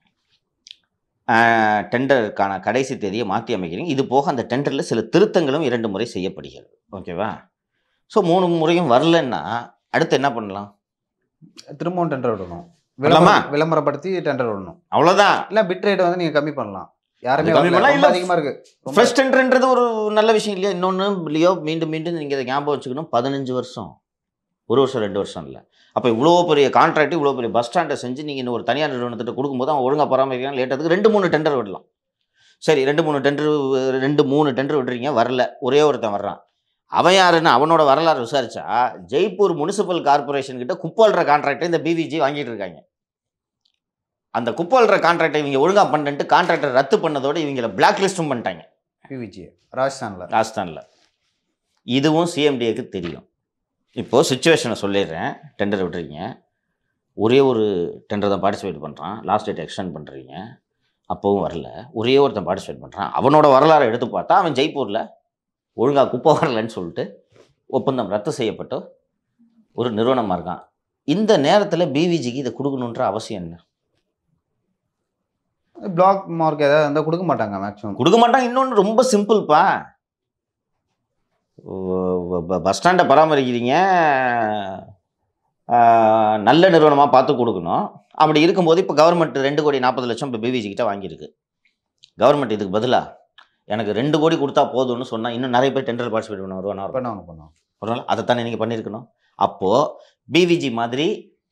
டெண்டருக்கான கடைசி தேதியை மாற்றி அமைக்கிறீங்க இது போக அந்த டெண்டரில் சில திருத்தங்களும் இரண்டு முறை செய்யப்படுகிறது ஓகேவா ஸோ மூணு முறையும் வரலன்னா அடுத்து என்ன பண்ணலாம் திரும்பவும் டெண்டர் விடணும் விடலாமா? விளம்பரம் விளம்பரப்படுத்தி டெண்டர் விடணும் அவ்வளோதான் இல்லை பிட் ரேட் வந்து நீங்கள் கம்மி பண்ணலாம் யாருமே அது கம்மி வரல. பண்ணலாம், ரொம்ப இல்ல அதிகமாக இருக்கு ரொம்ப- ஃபர்ஸ்ட் டெண்டர்ன்றது ஒரு நல்ல விஷயம் இல்லையா இன்னொன்று இல்லையோ மீண்டும் மீண்டும் நீங்கள் இதை ஞாபகம் வச்சுக்கணும் பதினஞ்சு வருஷம் ஒரு வருஷம் ரெண்டு வருஷம் இல்லை அப்போ இவ்வளோ பெரிய கான்ட்ராக்ட் இவ்வளோ பெரிய பஸ் ஸ்டாண்டை செஞ்சு நீங்கள் இன்னும் ஒரு தனியார் நிறுவனத்திட்ட கொடுக்கும்போது அவன் ஒழுங்காக பராமரிக்கிறான் லேட்டதுக்கு ரெண்டு மூணு டெண்டர் விடலாம் சரி ரெண்டு மூணு டெண்டர் ரெண்டு மூணு டெண்டர் விடுறீங்க வரல ஒரே ஒருத்தன் வர்றான் அவன் யாருன்னு அவனோட வரலாறு விசாரிச்சா ஜெய்ப்பூர் முனிசிபல் கார்பரேஷன் கிட்ட குப்பாள்ற கான்ட்ராக்டை இந்த பிவிஜி வாங்கிட்டு இருக்காங்க அந்த குப்பாள்ற கான்ட்ராக்டை இவங்க ஒழுங்கா பண்ணிட்டு கான்ட்ராக்டை ரத்து பண்ணதோட இவங்கள பிளாக் லிஸ்டும் பண்ணிட்டாங்க பிவிஜி ராஜஸ்தானில் ராஜஸ்தானில் இதுவும் சிஎம்டிஏக்கு தெரியும் இப்போது சுச்சுவேஷனை சொல்லிடுறேன் டெண்டர் விடுறீங்க ஒரே ஒரு டெண்டர் தான் பார்ட்டிசிபேட் பண்ணுறான் லாஸ்ட் டேட் எக்ஸ்டெண்ட் பண்ணுறீங்க அப்போவும் வரல ஒரே ஒருத்தன் பார்ட்டிசிபேட் பண்ணுறான் அவனோட வரலாறை எடுத்து பார்த்தா அவன் ஜெய்ப்பூரில் ஒழுங்காக குப்பை வரலன்னு சொல்லிட்டு ஒப்பந்தம் ரத்து செய்யப்பட்டு ஒரு நிறுவனமாக இருக்கான் இந்த நேரத்தில் பிவிஜிக்கு இதை கொடுக்கணுன்ற அவசியம் என்ன பிளாக் மார்க் ஏதாவது இருந்தால் கொடுக்க மாட்டாங்க மேக்ஸிமம் கொடுக்க மாட்டான் இன்னொன்று ரொம்ப சிம்பிள்ப்பா பஸ் ஸ்டாண்டை பராமரிக்கிறீங்க ஆஹ், நல்ல நிறுவனமாக பார்த்து கொடுக்கணும் அப்படி இருக்கும்போது இப்போ கவர்மெண்ட் ரெண்டு கோடி நாற்பது லட்சம் இப்போ பிவிஜி கிட்ட வாங்கியிருக்கு கவர்மெண்ட் இதுக்கு பதிலாக எனக்கு ரெண்டு கோடி கொடுத்தா போதும்னு சொன்னால் இன்னும் நிறைய பேர் டெண்டர் பார்ட்டிசிபேட் பண்ண வருவானா பண்ணுவாங்க பண்ணுவாங்க ஒருவேளை அதைத்தானே நீங்கள் பண்ணியிருக்கணும் அப்போது பிவிஜி மாதிரி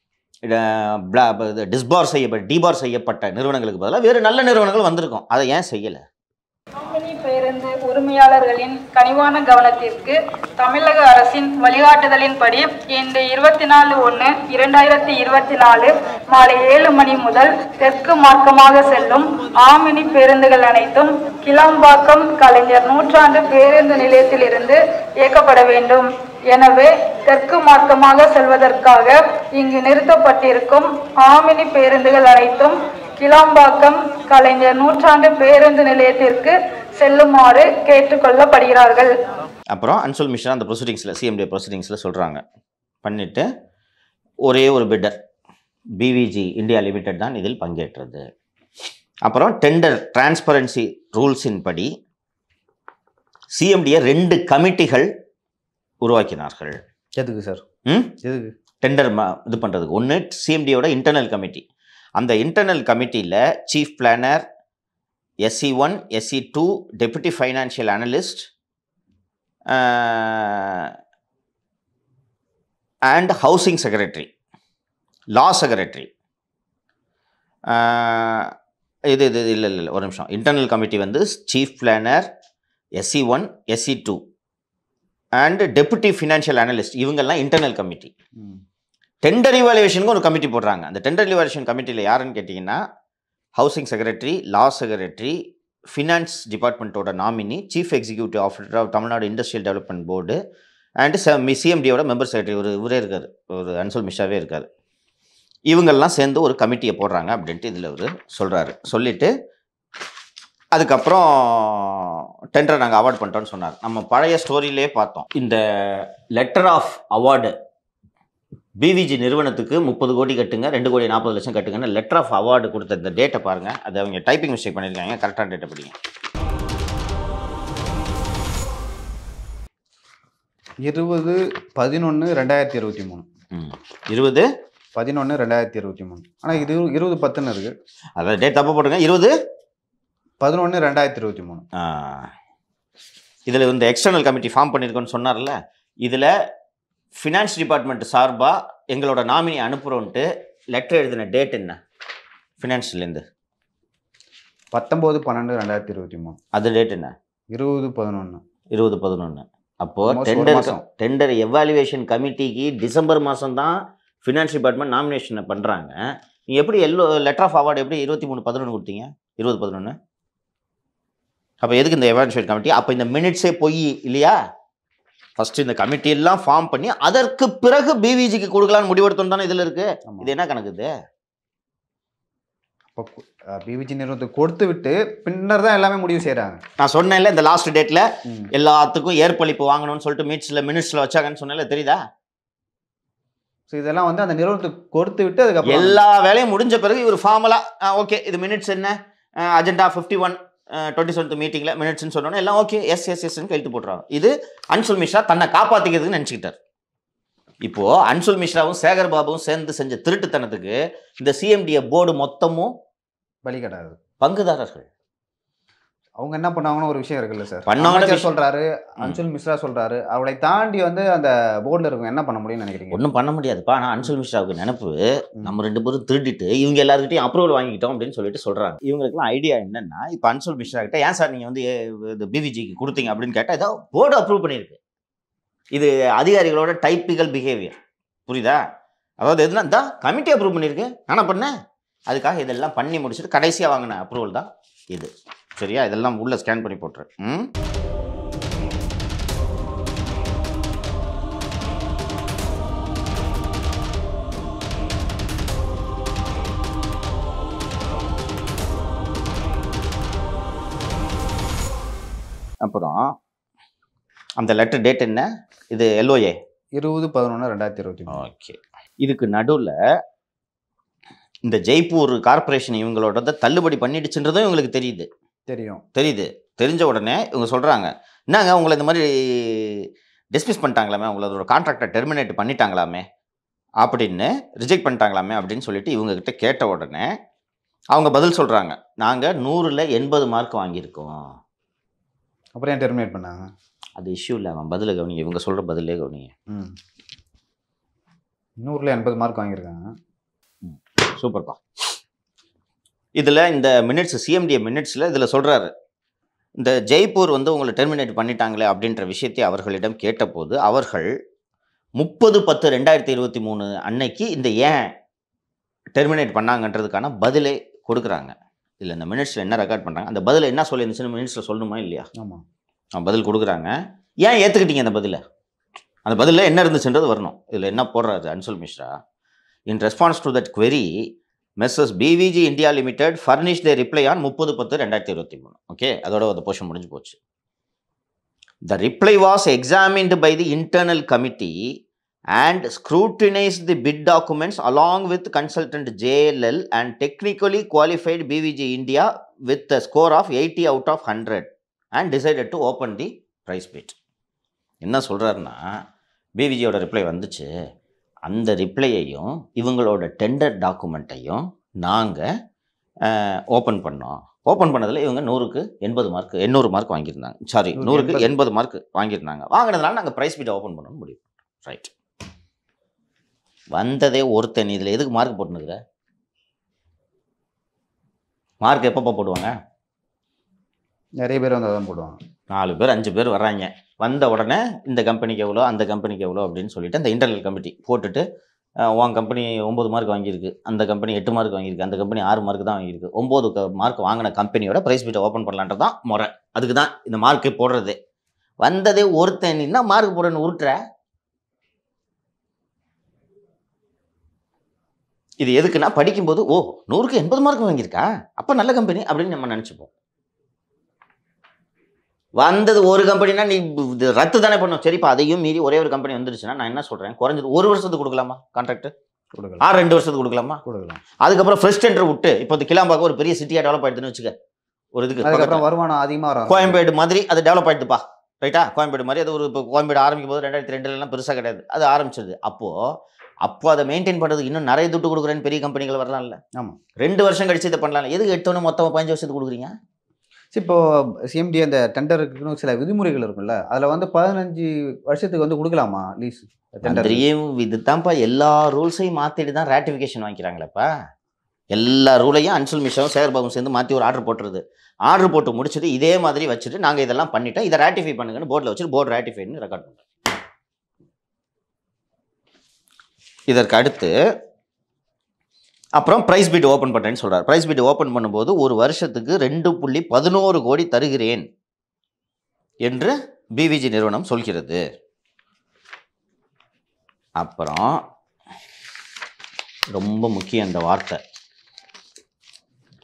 டிஸ்பார் செய்யப்பட்ட டிபார் செய்யப்பட்ட நிறுவனங்களுக்கு பதிலாக வேறு நல்ல நிறுவனங்கள் வந்திருக்கும் அதை ஏன் செய்யலை கம்பெனி பேருந்து உரிமையாளர்களின் கனிவான கவனத்திற்கு தமிழக அரசின் வழிகாட்டுதலின்படி இந்த இருபத்தி நாலு ஒன்று இரண்டாயிரத்தி இருபத்தி நாலு மாலை ஏழு மணி முதல் தெற்கு மார்க்கமாக செல்லும் ஆமினி பேருந்துகள் அனைத்தும் கிளாம்பாக்கம் கலைஞர் நூற்றாண்டு பேருந்து நிலையத்திலிருந்து இயக்கப்பட வேண்டும் எனவே தெற்கு மார்க்கமாக செல்வதற்காக இங்கு நிறுத்தப்பட்டிருக்கும் ஆமினி பேருந்துகள் அனைத்தும் கிளாம்பாக்கம் கலைஞர் நூற்றாண்டு பேருந்து நிலையத்திற்கு செல்லுமாறு கேட்டுக்கொள்ளப்படுகிறார்கள் அப்புறம் அன்சோல் மிஷன் அந்த ப்ரொசீடிங்ஸில் சிஎம்டி ப்ரொசீடிங்ஸில் சொல்கிறாங்க பண்ணிவிட்டு ஒரே ஒரு பிட்டர் பிவிஜி இந்தியா லிமிடெட் தான் இதில் பங்கேற்றது அப்புறம் டெண்டர் டிரான்ஸ்பரன்சி ரூல்ஸின் படி சிஎம்டியை ரெண்டு கமிட்டிகள் உருவாக்கினார்கள் எதுக்கு சார் ம் எதுக்கு டெண்டர் இது பண்ணுறதுக்கு ஒன்று சிஎம்டியோட இன்டர்னல் கமிட்டி அந்த இன்டர்னல் கமிட்டியில் chief planner SC one SC two deputy financial analyst and housing secretary law secretary இது இது இல்லை இல்லை ஒரு நிமிஷம் இன்டர்னல் கமிட்டி வந்து chief planner SC one SC two and deputy financial analyst இவங்கெல்லாம் இன்டர்னல் கமிட்டி டெண்டர் இவாலுவேஷனுக்கு ஒரு கமிட்டி போடுறாங்க அந்த டெண்டர் இவாலுவேஷன் கமிட்டியில் யாருன்னு கேட்டிங்கன்னா housing secretary law secretary finance டிபார்ட்மெண்ட்டோட nominee chief executive officer of Tamil Nadu industrial development board and சிஎம்டியோட மெம்பர் செக்ரட்டரி ஒரு இவரே இருக்கார் ஒரு அன்சல் மிஷாவே இருக்கார் இவங்கெல்லாம் சேர்ந்து ஒரு கமிட்டியை போடுறாங்க அப்படின்ட்டு இதில் அவர் சொல்கிறாரு சொல்லிவிட்டு அதுக்கப்புறம் டெண்டரை நாங்கள் அவார்ட் பண்ணிட்டோம்னு சொன்னார் நம்ம பழைய ஸ்டோரியிலே பார்த்தோம் இந்த லெட்டர் ஆஃப் அவார்டு பிவிஜி நிறுவனத்துக்கு முப்பது கோடி கட்டுங்க ரெண்டு கோடி நாற்பது லட்சம் கட்டுங்கன்னு லெட்டர் ஆஃப் அவார்டு கொடுத்த இந்த டேட்டை பாருங்கள் அது அவங்க டைப்பிங் மிஸ்டேக் பண்ணியிருக்காங்க கரெக்டான டேட்டை படிங்க இருபது பதினொன்று ரெண்டாயிரத்தி இருபத்தி மூணு ம் இருபது பதினொன்று ரெண்டாயிரத்தி இருபத்தி மூணு ஆனால் இது இருபது பத்துன்னு இருக்கு அதாவது டேட் தப்பு போட்டுங்க இருபது பதினொன்று ரெண்டாயிரத்தி இருபத்தி மூணு இதில் இந்த எக்ஸ்டர்னல் கமிட்டி ஃபார்ம் பண்ணியிருக்கோன்னு சொன்னார்ல இதில் ஃபினான்ஸ் டிபார்ட்மெண்ட் சார்பாக எங்களோட நாமினி அனுப்புகிறோன்ட்டு லெட்டர் எழுதின டேட் என்ன ஃபினான்ஸ்லேருந்து பத்தொம்போது பன்னெண்டு ரெண்டாயிரத்தி இருபத்தி மூணு அது டேட் என்ன இருபது பதினொன்று இருபது பதினொன்று அப்போது Almost ஒரு டெண்டர் மாசம். டெண்டர் எவாலுவேஷன் கமிட்டிக்கு டிசம்பர் மாதம் தான் ஃபினான்ஸ் டிபார்ட்மெண்ட் நாமினேஷனை பண்ணுறாங்க நீங்கள் எப்படி எல்லோ லெட்டர் ஆஃப் அவார்டு எப்படி இருபத்தி மூணு பதினொன்று கொடுத்தீங்க இருபது பதினொன்று அப்போ எதுக்கு இந்த எவாலுவேஷன் கமிட்டி அப்போ இந்த மினிட்ஸே பொய் இல்லையா ஃபர்ஸ்ட் இந்த கமிட்டி எல்லாம் ஃபார்ம் பண்ணி அதற்கு பிறகு பிவிஜிக்கு கொடுக்கலான்னு முடிவெடுத்தோம் தானே இதில் இருக்கு ஆமா. இது என்ன கணக்கு இது இப்போ பிவிஜி நிறுவனத்துக்கு கொடுத்து விட்டு பின்னர் தான் எல்லாமே முடிவு செய்கிறாங்க நான் சொன்னேன்ல இந்த லாஸ்ட் டேட்ல எல்லாத்துக்கும் ஏற்பளிப்பு வாங்கணும்னு சொல்லிட்டு மீட்ஸ்ல மினிட்ஸ்ல வச்சாங்கன்னு சொன்னேன்ல தெரியுதா ஸோ இதெல்லாம் வந்து அந்த நிறுவனத்துக்கு கொடுத்து விட்டு அதுக்கப்புறம் எல்லா வேலையும் முடிஞ்ச பிறகு இவர் ஃபார்மலா ஓகே இது மினிட்ஸ் என்ன agenda fifty one twenty seventh மீட்டிங்ல மினிட்ஸ்னு சொன்னோன்னே எல்லாம் ஓகே எஸ் எஸ் எஸ்ன்னு கழுத்து போட்டுறாங்க இது அன்சுல் மிஸ்ரா தன்னை காப்பாத்திக்கிறதுக்கு நினச்சிக்கிட்டார் இப்போ அன்சுல் மிஸ்ராவும் சேகர் பாபுவும் சேர்ந்து செஞ்ச திருட்டுத்தனத்துக்கு இந்த சிஎம்டிஏ போர்டு மொத்தமும் பலி கிடையாது பங்குதாரர்கள் அவங்க என்ன பண்ணாங்கன்னு ஒரு விஷயம் இருக்குல்ல சார் பண்ணாங்கன்னு அமைச்சர் விஷயம். சொல்றாரு அன்சுல் மிஸ்ரா சொல்றாரு அவளை தாண்டி வந்து அந்த போர்டில் இருக்கும் என்ன பண்ண முடியும்னு நினைக்கிறீங்க ஒன்றும் பண்ண முடியாதுப்பா ஆனால் அன்சுல் மிஸ்ராவுக்கு நினப்பு நம்ம ரெண்டு பேரும் திருடிட்டு இவங்க எல்லாருக்கிட்டையும் அப்ரூவல் வாங்கிக்கிட்டோம் அப்படின்னு சொல்லிட்டு சொல்றாங்க இவங்களுக்குலாம் ஐடியா என்னன்னா இப்போ அன்சுல் மிஸ்ரா கிட்ட ஏன் சார் நீங்கள் வந்து ஏ- இது பிவிஜிக்கு கொடுத்தீங்க அப்படின்னு கேட்டால் ஏதோ போர்டு அப்ரூவ் பண்ணியிருக்கு இது அதிகாரிகளோட டைப்பிக்கல் பிஹேவியர் புரியுதா அதாவது எதுனா தான் கமிட்டி அப்ரூவ் பண்ணியிருக்கு நானா பண்ணேன் அதுக்காக இதெல்லாம் பண்ணி முடிச்சுட்டு கடைசியாக வாங்கின அப்ரூவல் தான் இது சரியா இதெல்லாம் உள்ள ஸ்கேன் பண்ணி போட்டுரு ம் அப்புறம் அந்த லெட்டர் டேட் என்ன இது எல்ஓஏ இருபது பதினொன்று ரெண்டாயிரத்தி இருபத்தி மூணு ஓகே இதுக்கு நடுவில் இந்த ஜெய்ப்பூர் கார்ப்பரேஷன் இவங்களோட தள்ளுபடி பண்ணிடுச்சுன்றதும் இவங்களுக்கு தெரியுது தெரியும் தெரியுது தெரிஞ்ச உடனே இவங்க சொல்கிறாங்க என்னங்க உங்களை இந்த மாதிரி டிஸ்மிஸ் பண்ணிட்டாங்களாமே உங்களோட கான்ட்ராக்டை டெர்மினேட் பண்ணிட்டாங்களாமே அப்படின்னு ரிஜெக்ட் பண்ணிட்டாங்களாமே அப்படின்னு சொல்லிட்டு இவங்க கிட்ட கேட்ட உடனே அவங்க பதில் சொல்கிறாங்க நாங்கள் நூறில் எண்பது மார்க் வாங்கியிருக்கோம் அப்புறம் ஏன் டெர்மினேட் பண்ணாங்க அது இஷ்யூ இல்லை அவன் பதிலை கவனிங்க இவங்க சொல்கிற பதிலே கவனிங்க ம் நூறில் எண்பது மார்க் வாங்கியிருக்காங்க சூப்பர்ப்பா இதில் இந்த மினிட்ஸ் சிஎம்டிஏ மினிட்ஸில் இதில் சொல்கிறாரு இந்த ஜெய்ப்பூர் வந்து உங்களை டெர்மினேட் பண்ணிட்டாங்களே அப்படின்ற விஷயத்தை அவர்களிடம் கேட்டபோது அவர்கள் முப்பது பத்து ரெண்டாயிரத்தி இருபத்தி மூணு அன்னைக்கு இந்த ஏன் டெர்மினேட் பண்ணாங்கன்றதுக்கான பதிலே கொடுக்குறாங்க இல்லை இந்த மினிட்ஸில் என்ன ரெக்கார்ட் பண்ணுறாங்க அந்த பதில் என்ன சொல்லியிருந்துச்சுன்னு மினிட்ஸில் சொல்லணுமா இல்லையா ஆமாம் அவன் பதில் கொடுக்குறாங்க ஏன் ஏற்றுக்கிட்டீங்க அந்த பதிலை அந்த பதிலில் என்ன இருந்துச்சுன்றது வரணும் இதில் என்ன போடுறாரு Anshul Mishra in response to that query Messrs BVG India limited furnish the reply on முப்பது பத்து ரெண்டாயிரத்தி இருபத்தி மூணு ஓகே அதோட அந்த போர்ஷன் முடிஞ்சு போச்சு the reply was examined by the internal committee and scrutinise the bid documents along with consultant JLL and technically qualified BVG India with score of eighty out of hundred and decided to open the price bid என்ன சொல்கிறாருன்னா பிவிஜியோட ரிப்ளை வந்துச்சு அந்த ரிப்ளையையும் இவங்களோட டெண்டர் டாக்குமெண்ட்டையும் நாங்கள் ஓப்பன் பண்ணோம் ஓப்பன் பண்ணதில் இவங்க நூறுக்கு எண்பது மார்க் எண்ணூறு மார்க் வாங்கியிருந்தாங்க சாரி நூறுக்கு நூறுக்கு எண்பது. எண்பது மார்க் வாங்கியிருந்தாங்க வாங்கினதுனால நாங்கள் ப்ரைஸ் பீட்டை ஓப்பன் பண்ணணும்னு முடிவு ரைட் வந்ததே ஒருத்தன் இதில் எதுக்கு மார்க் போட்டுனுக்குற மார்க் எப்பப்போ போடுவாங்க நிறைய பேர் வந்து அதான் போடுவாங்க நாலு பேர் அஞ்சு பேர் வர்றாங்க வந்த உடனே இந்த கம்பெனிக்கு எவ்வளோ அந்த கம்பெனிக்கு எவ்வளோ அப்படின்னு சொல்லிட்டு அந்த இன்டர்னல் கமிட்டி போட்டுட்டு அஹ், உன் கம்பெனி ஒம்பது மார்க் வாங்கியிருக்கு அந்த கம்பெனி எட்டு மார்க் வாங்கியிருக்கு அந்த கம்பெனி ஆறு மார்க் தான் வாங்கியிருக்கு ஒம்பது மார்க் வாங்கின கம்பெனியோட ப்ரைஸ் பீட்டை ஓப்பன் பண்ணலான்றது தான் முறை அதுக்கு தான் இந்த மார்க்கே போடுறது வந்ததே ஒருத்தன் என்ன மார்க் போடுறேன்னு உருட்டுற இது எதுக்குன்னா படிக்கும்போது ஓ நூறுக்கு எண்பது மார்க் வாங்கியிருக்கா அப்போ நல்ல கம்பெனி அப்படின்னு நம்ம நினச்சிப்போம் வந்தது ஒரு கம்பெனினா நீ இது ரத்து தானே பண்ணும் சரிப்பா அதையும் மீறி ஒரே ஒரு கம்பெனி வந்துருச்சுன்னா நான் என்ன சொல்கிறேன் குறைஞ்சது ஒரு வருஷத்துக்கு கொடுக்கலாமா கான்ட்ராக்ட் கொடுக்கலாம் ஆறு ரெண்டு வருஷத்துக்கு கொடுக்கலாமா கொடுக்கலாம் அதுக்கப்புறம் ஃப்ரெஷ் டெண்டர் விட்டு இப்போ இந்த கிளாம்பாக்கம் ஒரு பெரிய சிட்டியாக டெவலப் ஆயிடுதுன்னு வச்சுக்க ஒரு இதுக்கு அதுக்கப்புறம் பக்கத்துல. வருமானம் அதிகமாக வரும் கோயம்பேடு மாதிரி அது டெவலப் ஆயிடுதுப்பா ரைட்டா கோயம்பேடு மாதிரி அது ஒரு இப்போ கோயம்பேடு ஆரம்பிக்கும் போது ரெண்டாயிரத்தி ரெண்டுலலாம் பெருசாக கிடையாது அது ஆரம்பிச்சது அப்போது அப்போ அதை மெயின்டைன் பண்ணுறதுக்கு இன்னும் நிறைய துட்டு கொடுக்குறேன்னு பெரிய கம்பெனிகள் வரலாம்ல ஆமா. ரெண்டு வருஷம் கழிச்சு இதை பண்ணலாம் எதுக்கு எடுத்தோன்னே மொத்தமாக பதினஞ்சு வருஷத்துக்கு கொடுக்குறீங்க சரி, இப்போ சிஎம்டி அந்த டெண்டருக்குன்னு சில விதிமுறைகள் இருக்கும்ல அதில் வந்து பதினஞ்சு வருஷத்துக்கு வந்து கொடுக்கலாமா லீஸ் டெண்டர் மந்திரியும் இதுதான்ப்பா எல்லா ரூல்ஸையும் மாற்றிட்டு தான் ரேட்டிஃபிகேஷன் வாங்கிக்கிறாங்களேப்பா எல்லா ரூலையும் அன்சுல் மிஷாவும் சேகர்பாபும் சேர்ந்து மாற்றி ஒரு ஆர்டர் போட்டுருது ஆர்டர் போட்டு முடிச்சுட்டு இதே மாதிரி வச்சுட்டு நாங்கள் இதெல்லாம் பண்ணிட்டோம் இதை ரேட்டிஃபை பண்ணுங்கன்னு போர்டில் வச்சுட்டு போர்டு ரேட்டிஃபைன்னு ரெக்கார்ட் பண்ணுறோம் இதற்கு அடுத்து அப்புறம் ப்ரைஸ் பீட் ஓப்பன் பண்ணுறேன்னு சொல்கிறார் ப்ரைஸ் பீட் ஓப்பன் பண்ணும்போது ஒரு வருஷத்துக்கு ரெண்டு புள்ளி பதினோரு கோடி தருகிறேன் என்று பிவிஜி நிறுவனம் சொல்கிறது அப்புறம் ரொம்ப முக்கியம் இந்த வார்த்தை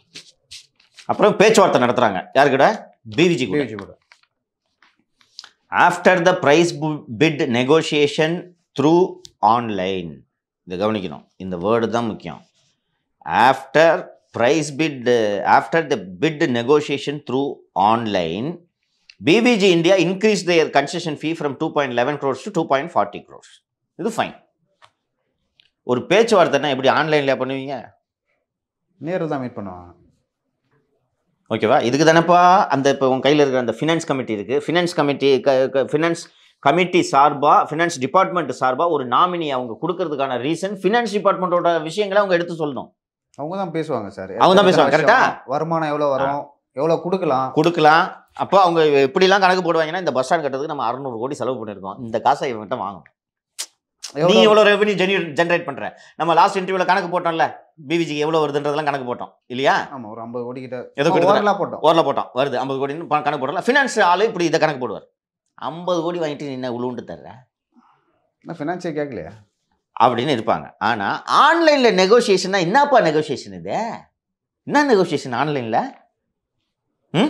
அப்புறம் பேச்சுவார்த்தை நடத்துறாங்க யாருக்கிட்ட பிவிஜி கூட பிவிஜி கூட after the price bid negotiation through online இதை கவனிக்கணும் இந்த வேர்டு தான் முக்கியம் after price bid after the bid negotiation through online BVG India increase their concession fee from two point eleven crores to two point forty crores இது ஃபைன் ஒரு பேச்சுவார்த்தைன்னா எப்படி ஆன்லைனில் பண்ணுவீங்க நேரில் தான் மீட் பண்ணுவாங்க ஓகேவா இதுக்கு தானேப்பா அந்த இப்போ உன் கையில் இருக்கிற அந்த ஃபினான்ஸ் கமிட்டி இருக்குது ஃபினான்ஸ் கமிட்டி ஃபினான்ஸ் கமிட்டி சார்பாக ஃபினான்ஸ் டிபார்ட்மெண்ட் சார்பாக ஒரு நாமினி அவங்க கொடுக்கறதுக்கான ரீசன் ஃபினான்ஸ் டிபார்ட்மெண்ட்டோட விஷயங்களை அவங்க எடுத்து சொல்லணும் அவங்க தான் பேசுவாங்க சார் அவங்க தான் பேசுவாங்க, எத்தனை correct-ஆ? வருஷம், வருமானம் எவ்வளோ வரும் எவ்வளோ கொடுக்கலாம் கொடுக்கலாம் அப்போ அவங்க எப்படிலாம் கணக்கு போடுவாங்கன்னா இந்த பஸ் ஸ்டாண்ட் கட்டுறதுக்கு நம்ம அறுநூறு கோடி செலவு பண்ணியிருக்கோம் இந்த காசை இவன்கிட்ட வாங்கணும் நீ எவ்வளோ எவ்வளோ ரெவன்யூ ஜெனரேட் ஜென்ரேட் பண்ணுற நம்ம லாஸ்ட் இன்டர்வியூவில் கணக்கு போட்டோம்ல பிவிஜி எவ்வளோ வருதுன்றதெல்லாம் கணக்கு போட்டோம் இல்லையா ஆமாம் ஒரு ஐம்பது கோடி கிட்ட ஏதோ கிட்டத்தட்ட- ஓரலாக போட்டோம் ஓரில் போட்டோம் வருது ஐம்பது கோடின்னு ப- கணக்கு போடலாம் ஃபினான்ஸ் ஆளு இப்படி இதை கணக்கு போடுவார் ஐம்பது கோடி வாங்கிட்டு நீ என்ன உழுவுண்டு தர்ற நான் ஃபினான்ஸே கேட்கலையா அப்படின்னு இருப்பாங்க ஆனால் ஆன்லைனில் நெகோசியேஷன்னா என்னப்பா நெகோசியேஷன் இது என்ன நெகோசியேஷன் ஆன்லைனில் ம்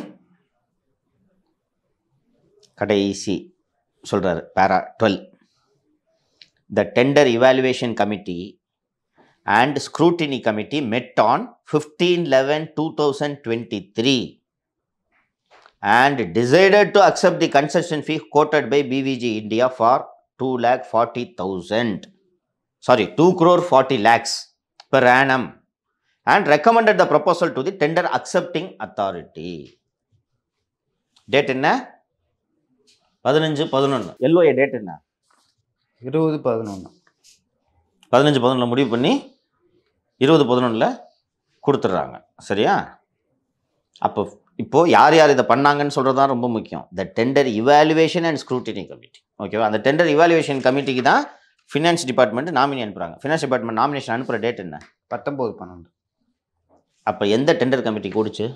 கடைசி சொல்கிறாரு para twelve the tender evaluation committee and scrutiny committee met on fifteen eleven two thousand twenty three and decided to accept the concession fee quoted by BVG India for 2 lakh 40,000 sorry 2 crore 40 lakhs per annum and recommended the proposal to the tender accepting authority date என்ன பதினஞ்சு பதினொன்று எல்ஓஏ டேட் என்ன இருபது பதினொன்று பதினஞ்சு பதினொன்றில் முடிவு பண்ணி இருபது பதினொன்றில் கொடுத்துட்றாங்க சரியா அப்போ இப்போது யார் யார் இதை பண்ணாங்கன்னு சொல்கிறது தான் ரொம்ப முக்கியம் the tender evaluation and scrutiny committee ஓகேவா அந்த டெண்டர் இவாலுவேஷன் கமிட்டிக்கு தான் ஃபினான்ஸ் டிபார்ட்மெண்ட் நாமினி அனுப்புகிறாங்க ஃபினான்ஸ் டிபார்ட்மெண்ட் நாமினேஷன் அனுப்புகிற டேட் என்ன பத்தொம்போது பன்னெண்டு அப்போ எந்த டெண்டர் கமிட்டி கூடுச்சு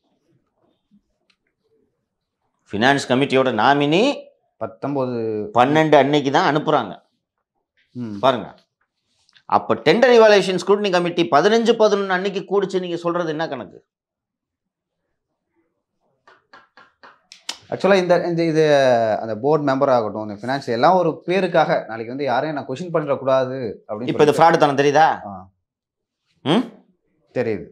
ஃபினான்ஸ் கமிட்டியோட நாமினி பத்தொம்போது பன்னெண்டு அன்னைக்கு தான் அனுப்புகிறாங்க ம் பாருங்க அப்போ டெண்டர் இவாலுவேஷன் ஸ்க்ரூட்டினி கமிட்டி பதினஞ்சு பதினொன்று அன்னைக்கு கூடுச்சு நீங்கள் சொல்கிறது என்ன கணக்கு ஆக்சுவலாக இந்த இந்த இது அந்த போர்ட் மெம்பர் ஆகட்டும் இந்த ஃபினான்ஸ் எல்லாம் ஒரு பேருக்காக நாளைக்கு வந்து யாரையும் நான் கொஷின் பண்ணிடக்கூடாது அப்படின்னு இப்போ இது சொல்லிட்டு- ஃப்ராடு தனம் தெரியுதா ஆ. ம் தெரியுது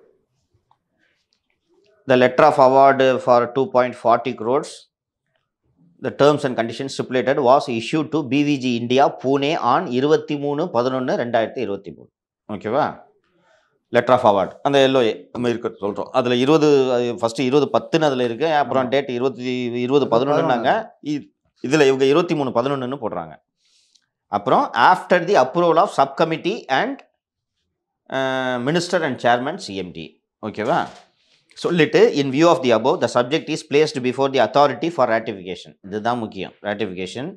the letter of award for 2.40 crores the terms and conditions stipulated was issued to BVG India Pune on இருபத்தி மூணு பதினொன்று ரெண்டாயிரத்தி இருபத்தி மூணு ஓகேவா லெட்டர் ஆஃப் அவார்ட் அந்த எல்ஓஏ நம்ம இருக்க சொல்கிறோம் அதில் இருபது ஃபஸ்ட்டு இருபது பத்துன்னு அதில் இருக்குது அப்புறம் டேட் இருபத்தி இருபது பதினொன்றுனாங்க இதில் இவங்க இருபத்தி மூணு பதினொன்றுன்னு போடுறாங்க அப்புறம் after the approval of sub committee and minister and chairman CMD ஓகேவா சொல்லிட்டு in view of the above the subject is placed before the authority for ratification இதுதான் முக்கியம் ரேட்டிஃபிகேஷன்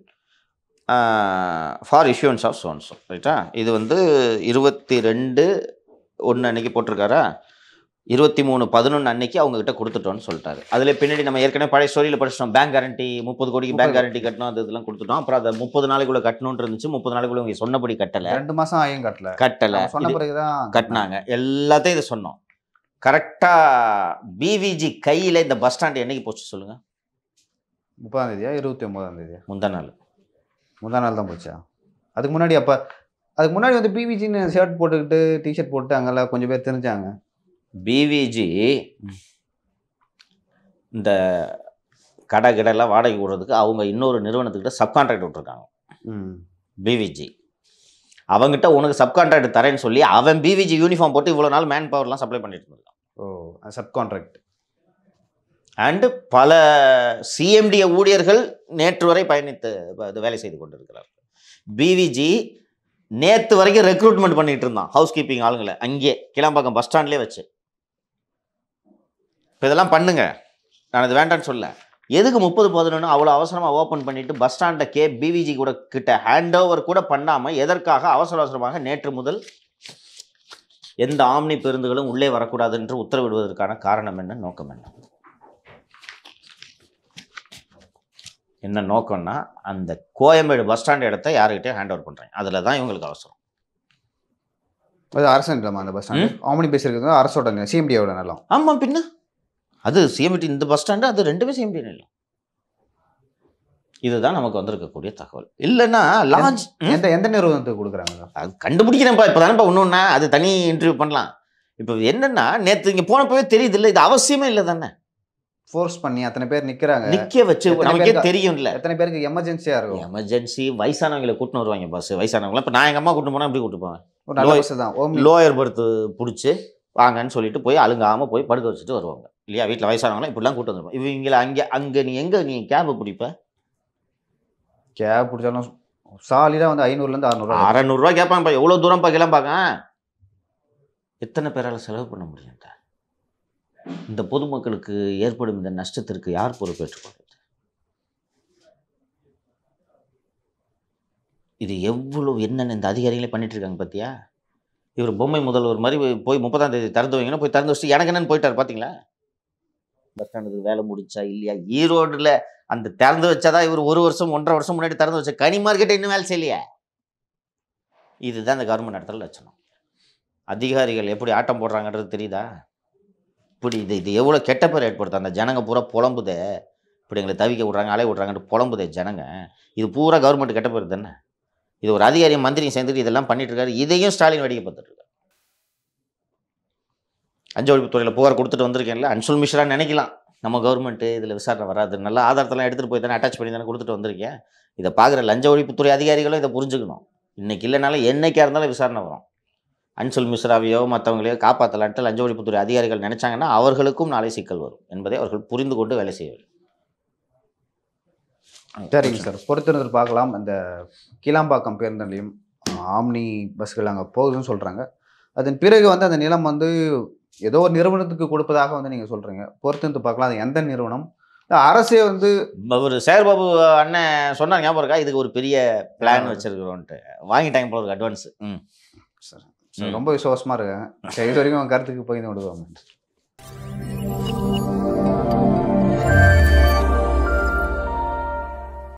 ஃபார் இஷ்யூன்ஸ் ஆஃப் சோன்ஸோ ரைட்டா இது வந்து இருபத்தி ரெண்டு ஒன்று அன்னைக்கு போட்டிருக்காரா இருபத்தி மூணு பதினொன்று அன்னைக்கு அவங்க கிட்ட கொடுத்துட்டோம்னு சொல்லிட்டாரு அதில் பின்னாடி நம்ம ஏற்கனவே பழைய ஸ்டோரியில் படிச்சிட்டோம் பேங்க் கேரண்டி முப்பது கோடிக்கு பேங்க் கேரண்டி கட்டணும் அது இதெல்லாம் கொடுத்துட்டோம் அப்புறம் அதை முப்பது நாளைக்குள்ள கட்டணும்னு இருந்துச்சு முப்பது நாளைக்குள்ள இவங்க சொன்னபடி கட்டலை ரெண்டு மாசம் ஆயும் கட்டல கட்டலை அவங்க சொன்ன பிறகுதான் கட்டினாங்க எல்லாத்தையும் இதை சொன்னோம் கரெக்டாக பிவிஜி கையில் இந்த பஸ் ஸ்டாண்ட் என்னைக்கு போச்சு சொல்லுங்க முப்பதாம் தேதியா இருபத்தி ஒன்பதாம் தேதியா முந்தா நாள் முந்தா நாள் தான் போச்சா அதுக்கு முன்னாடி அப்போ அதுக்கு முன்னாடி வந்து பிவிஜின்னு ஷர்ட் போட்டுக்கிட்டு டிஷர்ட் போட்டு அங்கெல்லாம் கொஞ்சம் பேர் தெரிஞ்சாங்க பிவிஜி இந்த கடை கடையெல்லாம் வாடகை விடுறதுக்கு அவங்க இன்னொரு நிறுவனத்துக்கிட்ட சப்கான்ட்ராக்ட் விட்ருக்காங்க ம் பிவிஜி அவங்ககிட்ட உனக்கு சப்கான்ட்ராக்ட் தரேன்னு சொல்லி அவன் பிவிஜி யூனிஃபார்ம் போட்டு இவ்வளோ நாள் மேன் பவர்லாம் சப்ளை பண்ணிட்டு இருந்திருக்கான் ஓ சப் கான்ட்ராக்ட் அண்டு பல சிஎம்டிஏ ஊழியர்கள் நேற்று வரை பயணித்து ப- இது வேலை செய்து கொண்டிருக்கிறார் பிவிஜி நேற்று வரைக்கும் ரெக்ரூட்மெண்ட் பண்ணிட்டு இருந்தான் ஹவுஸ் கீப்பிங் ஆளுங்களை அங்கே கிளம்பாக்கம் பஸ் ஸ்டாண்ட்லேயே வச்சு இப்போ இதெல்லாம் பண்ணுங்க நான் இது வேண்டாம்னு சொல்ல எதுக்கு முப்பது பதினொன்று அவ்வளோ அவசரமாக ஓப்பன் பண்ணிட்டு பஸ் ஸ்டாண்டை கே பிவிஜி கூட கிட்ட ஹேண்ட் ஓவர் கூட பண்ணாமல் எதற்காக அவசர அவசரமாக நேற்று முதல் எந்த ஆம்னி பேருந்துகளும் உள்ளே வரக்கூடாது என்று உத்தரவிடுவதற்கான காரணம் என்ன நோக்கம் என்ன என்ன நோக்கம்னா அந்த கோயம்பேடு பஸ் ஸ்டாண்ட் இடத்த யாருக்கிட்டே ஹேண்ட் ஓவர் பண்ணுறாங்க அதில் தான் இவங்களுக்கு அவசரம் அது அரசு நிலமா அந்த பஸ் ஸ்டாண்டு ஆமணி பஸ் இருக்கிறது அரசோட நிலம் சிஎம்டியோட நிலம் ஆமா பின்ன அது சிஎம்டி இந்த பஸ் ஸ்டாண்டு அது ரெண்டுமே சிஎம்டி நிலம் இதுதான் நமக்கு வந்திருக்கக்கூடிய தகவல் இல்லைன்னா லான்ச் எந்த எந்த நிறுவனத்துக்கு கொடுக்குறாங்க அது கண்டுபிடிக்கிறேன்ப்பா இப்போ தானேப்பா ஒன்றுன்னா அது தனி இன்டர்வியூ பண்ணலாம் இப்போ என்னன்னா நேற்று இங்கே போனப்பவே தெரியுது இல்லை இது அவசியமே இல்லை தானே ஃபோர்ஸ் பண்ணி அத்தனை பேர் நிக்கிறாங்க நிக்க வச்சு எத்தனை நமக்கே பேருக்கு- தெரியும்ல எத்தனை பேருக்கு எமர்ஜென்சியா இருக்கும் எமர்ஜென்சி வயசானவங்களை கூட்டின்னு வருவாங்க பஸ் வயசானவங்களாம் இப்போ நான் எங்கள் அம்மா கூட்டிட்டு போனால் எப்படி கூட்டு போவேன் ஒரு நல்ல லோ- பஸ் தான் ஓம்னி லோயர் பர்த்து பிடிச்சி வாங்கன்னு சொல்லிட்டு போய் அழுங்காம போய் படுக்க வச்சுட்டு வருவாங்க இல்லையா வீட்டில் வயசானவங்களாம் இப்படிலாம் கூட்டு வந்துருப்போம் இவங்கள அங்கே அங்கே நீ எங்கே நீ கேபை பிடிப்ப கேப் பிடிச்சாலும் சாலிடா வந்து ஐநூறுல இருந்து அறுநூறுவா அறநூறுவா கேட்பாங்கப்பா எவ்வளோ தூரம் பார்க்கலாம் பார்க்க எத்தனை பேரால் செலவு பண்ண முடியும் இந்த? இந்த பொதுமக்களுக்கு ஏற்படும் இந்த நஷ்டத்திற்கு யார் பொறுப்பேற்றுக் கொள்வது இது எவ்வளவு என்னென்ன இந்த அதிகாரிகளே பண்ணிட்டு இருக்காங்க பார்த்தியா இவர் பொம்மை முதல்வர் மாதிரி போய் முப்பதாம் தேதி திறந்து வைங்கன்னு போய் திறந்து வச்சுட்டு எனக்கு என்னன்னு போயிட்டார் பார்த்தீங்களா பஸ் ஸ்டாண்டுக்கு வேலை முடிச்சா இல்லையா ஈரோடுல அந்த திறந்து வச்சாதான் இவர் ஒரு வருஷம் ஒன்றரை வருஷம் முன்னாடி திறந்து வச்ச கனி மார்க்கெட்டை இன்னும் வேலை செய்யலையே இதுதான் இந்த கவர்மெண்ட் நடத்துகிற லட்சணம் அதிகாரிகள் எப்படி ஆட்டம் போடுறாங்கன்றது தெரியுதா இப்படி இது இது எவ்வளோ கெட்ட பேர் ஏற்படுத்தும் அந்த ஜனங்க பூரா புலம்புதே இப்படி எங்களை தவிக்க விட்றாங்க அலைய விட்றாங்கன்ட்டு புலம்புதே ஜனங்க இது பூரா கவர்மெண்ட் கெட்ட பேர் தானே இது ஒரு அதிகாரி மந்திரியும் சேர்ந்துட்டு இதெல்லாம் பண்ணிட்டு இருக்காரு இதையும் ஸ்டாலின் வேடிக்கை பார்த்துட்டு இருக்காரு அஞ்சு ஒழிப்புத்துறையில் புகார் கொடுத்துட்டு வந்திருக்கேன்ல அன்சுல் மிஸ்ரா நினைக்கலாம் நம்ம கவர்மெண்ட்டு இதில் விசாரணை வராது நல்ல ஆதாரத்தெல்லாம் எடுத்துகிட்டு போய் தானே அட்டாச் பண்ணி தானே கொடுத்துட்டு வந்திருக்கேன் இதை பார்க்குற லஞ்ச ஒழிப்புத்துறை அதிகாரிகளும் இதை புரிஞ்சுக்கணும் இன்னைக்கு இல்லைனாலும் என்னைக்கா இருந்தாலும் விசாரணை வரும் அன்சுல் மிஸ்ராவையோ மற்றவங்களையோ காப்பாற்றலான்ட்டு லஞ்ச ஒழிப்புத்துறை அதிகாரிகள் நினைச்சாங்கன்னா அவர்களுக்கும் நாளை சிக்கல் வரும் என்பதை அவர்கள் புரிந்து கொண்டு வேலை செய்ய வேண்டும் சரிங்க சார் பொறுத்திருந்து பார்க்கலாம் இந்த கீழாம்பாக்கம் பேருந்து நிலையம் ஆம்னி பஸ்கள் அங்கே போகுதுன்னு சொல்கிறாங்க அதன் பிறகு வந்து அந்த நிலம் வந்து ஏதோ ஒரு நிறுவனத்துக்கு கொடுப்பதாக வந்து நீங்கள் சொல்கிறீங்க பொறுத்திருந்து பார்க்கலாம் அது எந்த நிறுவனம் இல்ல அரசே வந்து ஒரு சேகர்பாபு அண்ணன் சொன்னார் ஞாபகம் இருக்கா இதுக்கு ஒரு பெரிய பிளான் வச்சிருக்கிறோன்ட்டு வாங்கிட்டாங்க போல இருக்கு அட்வான்ஸ் ம் சார் ரொம்ப விசுவாசமாக இருக்காங்க சரி இது வரைக்கும் உங்க கருத்துக்கு போய் விடுவாங்க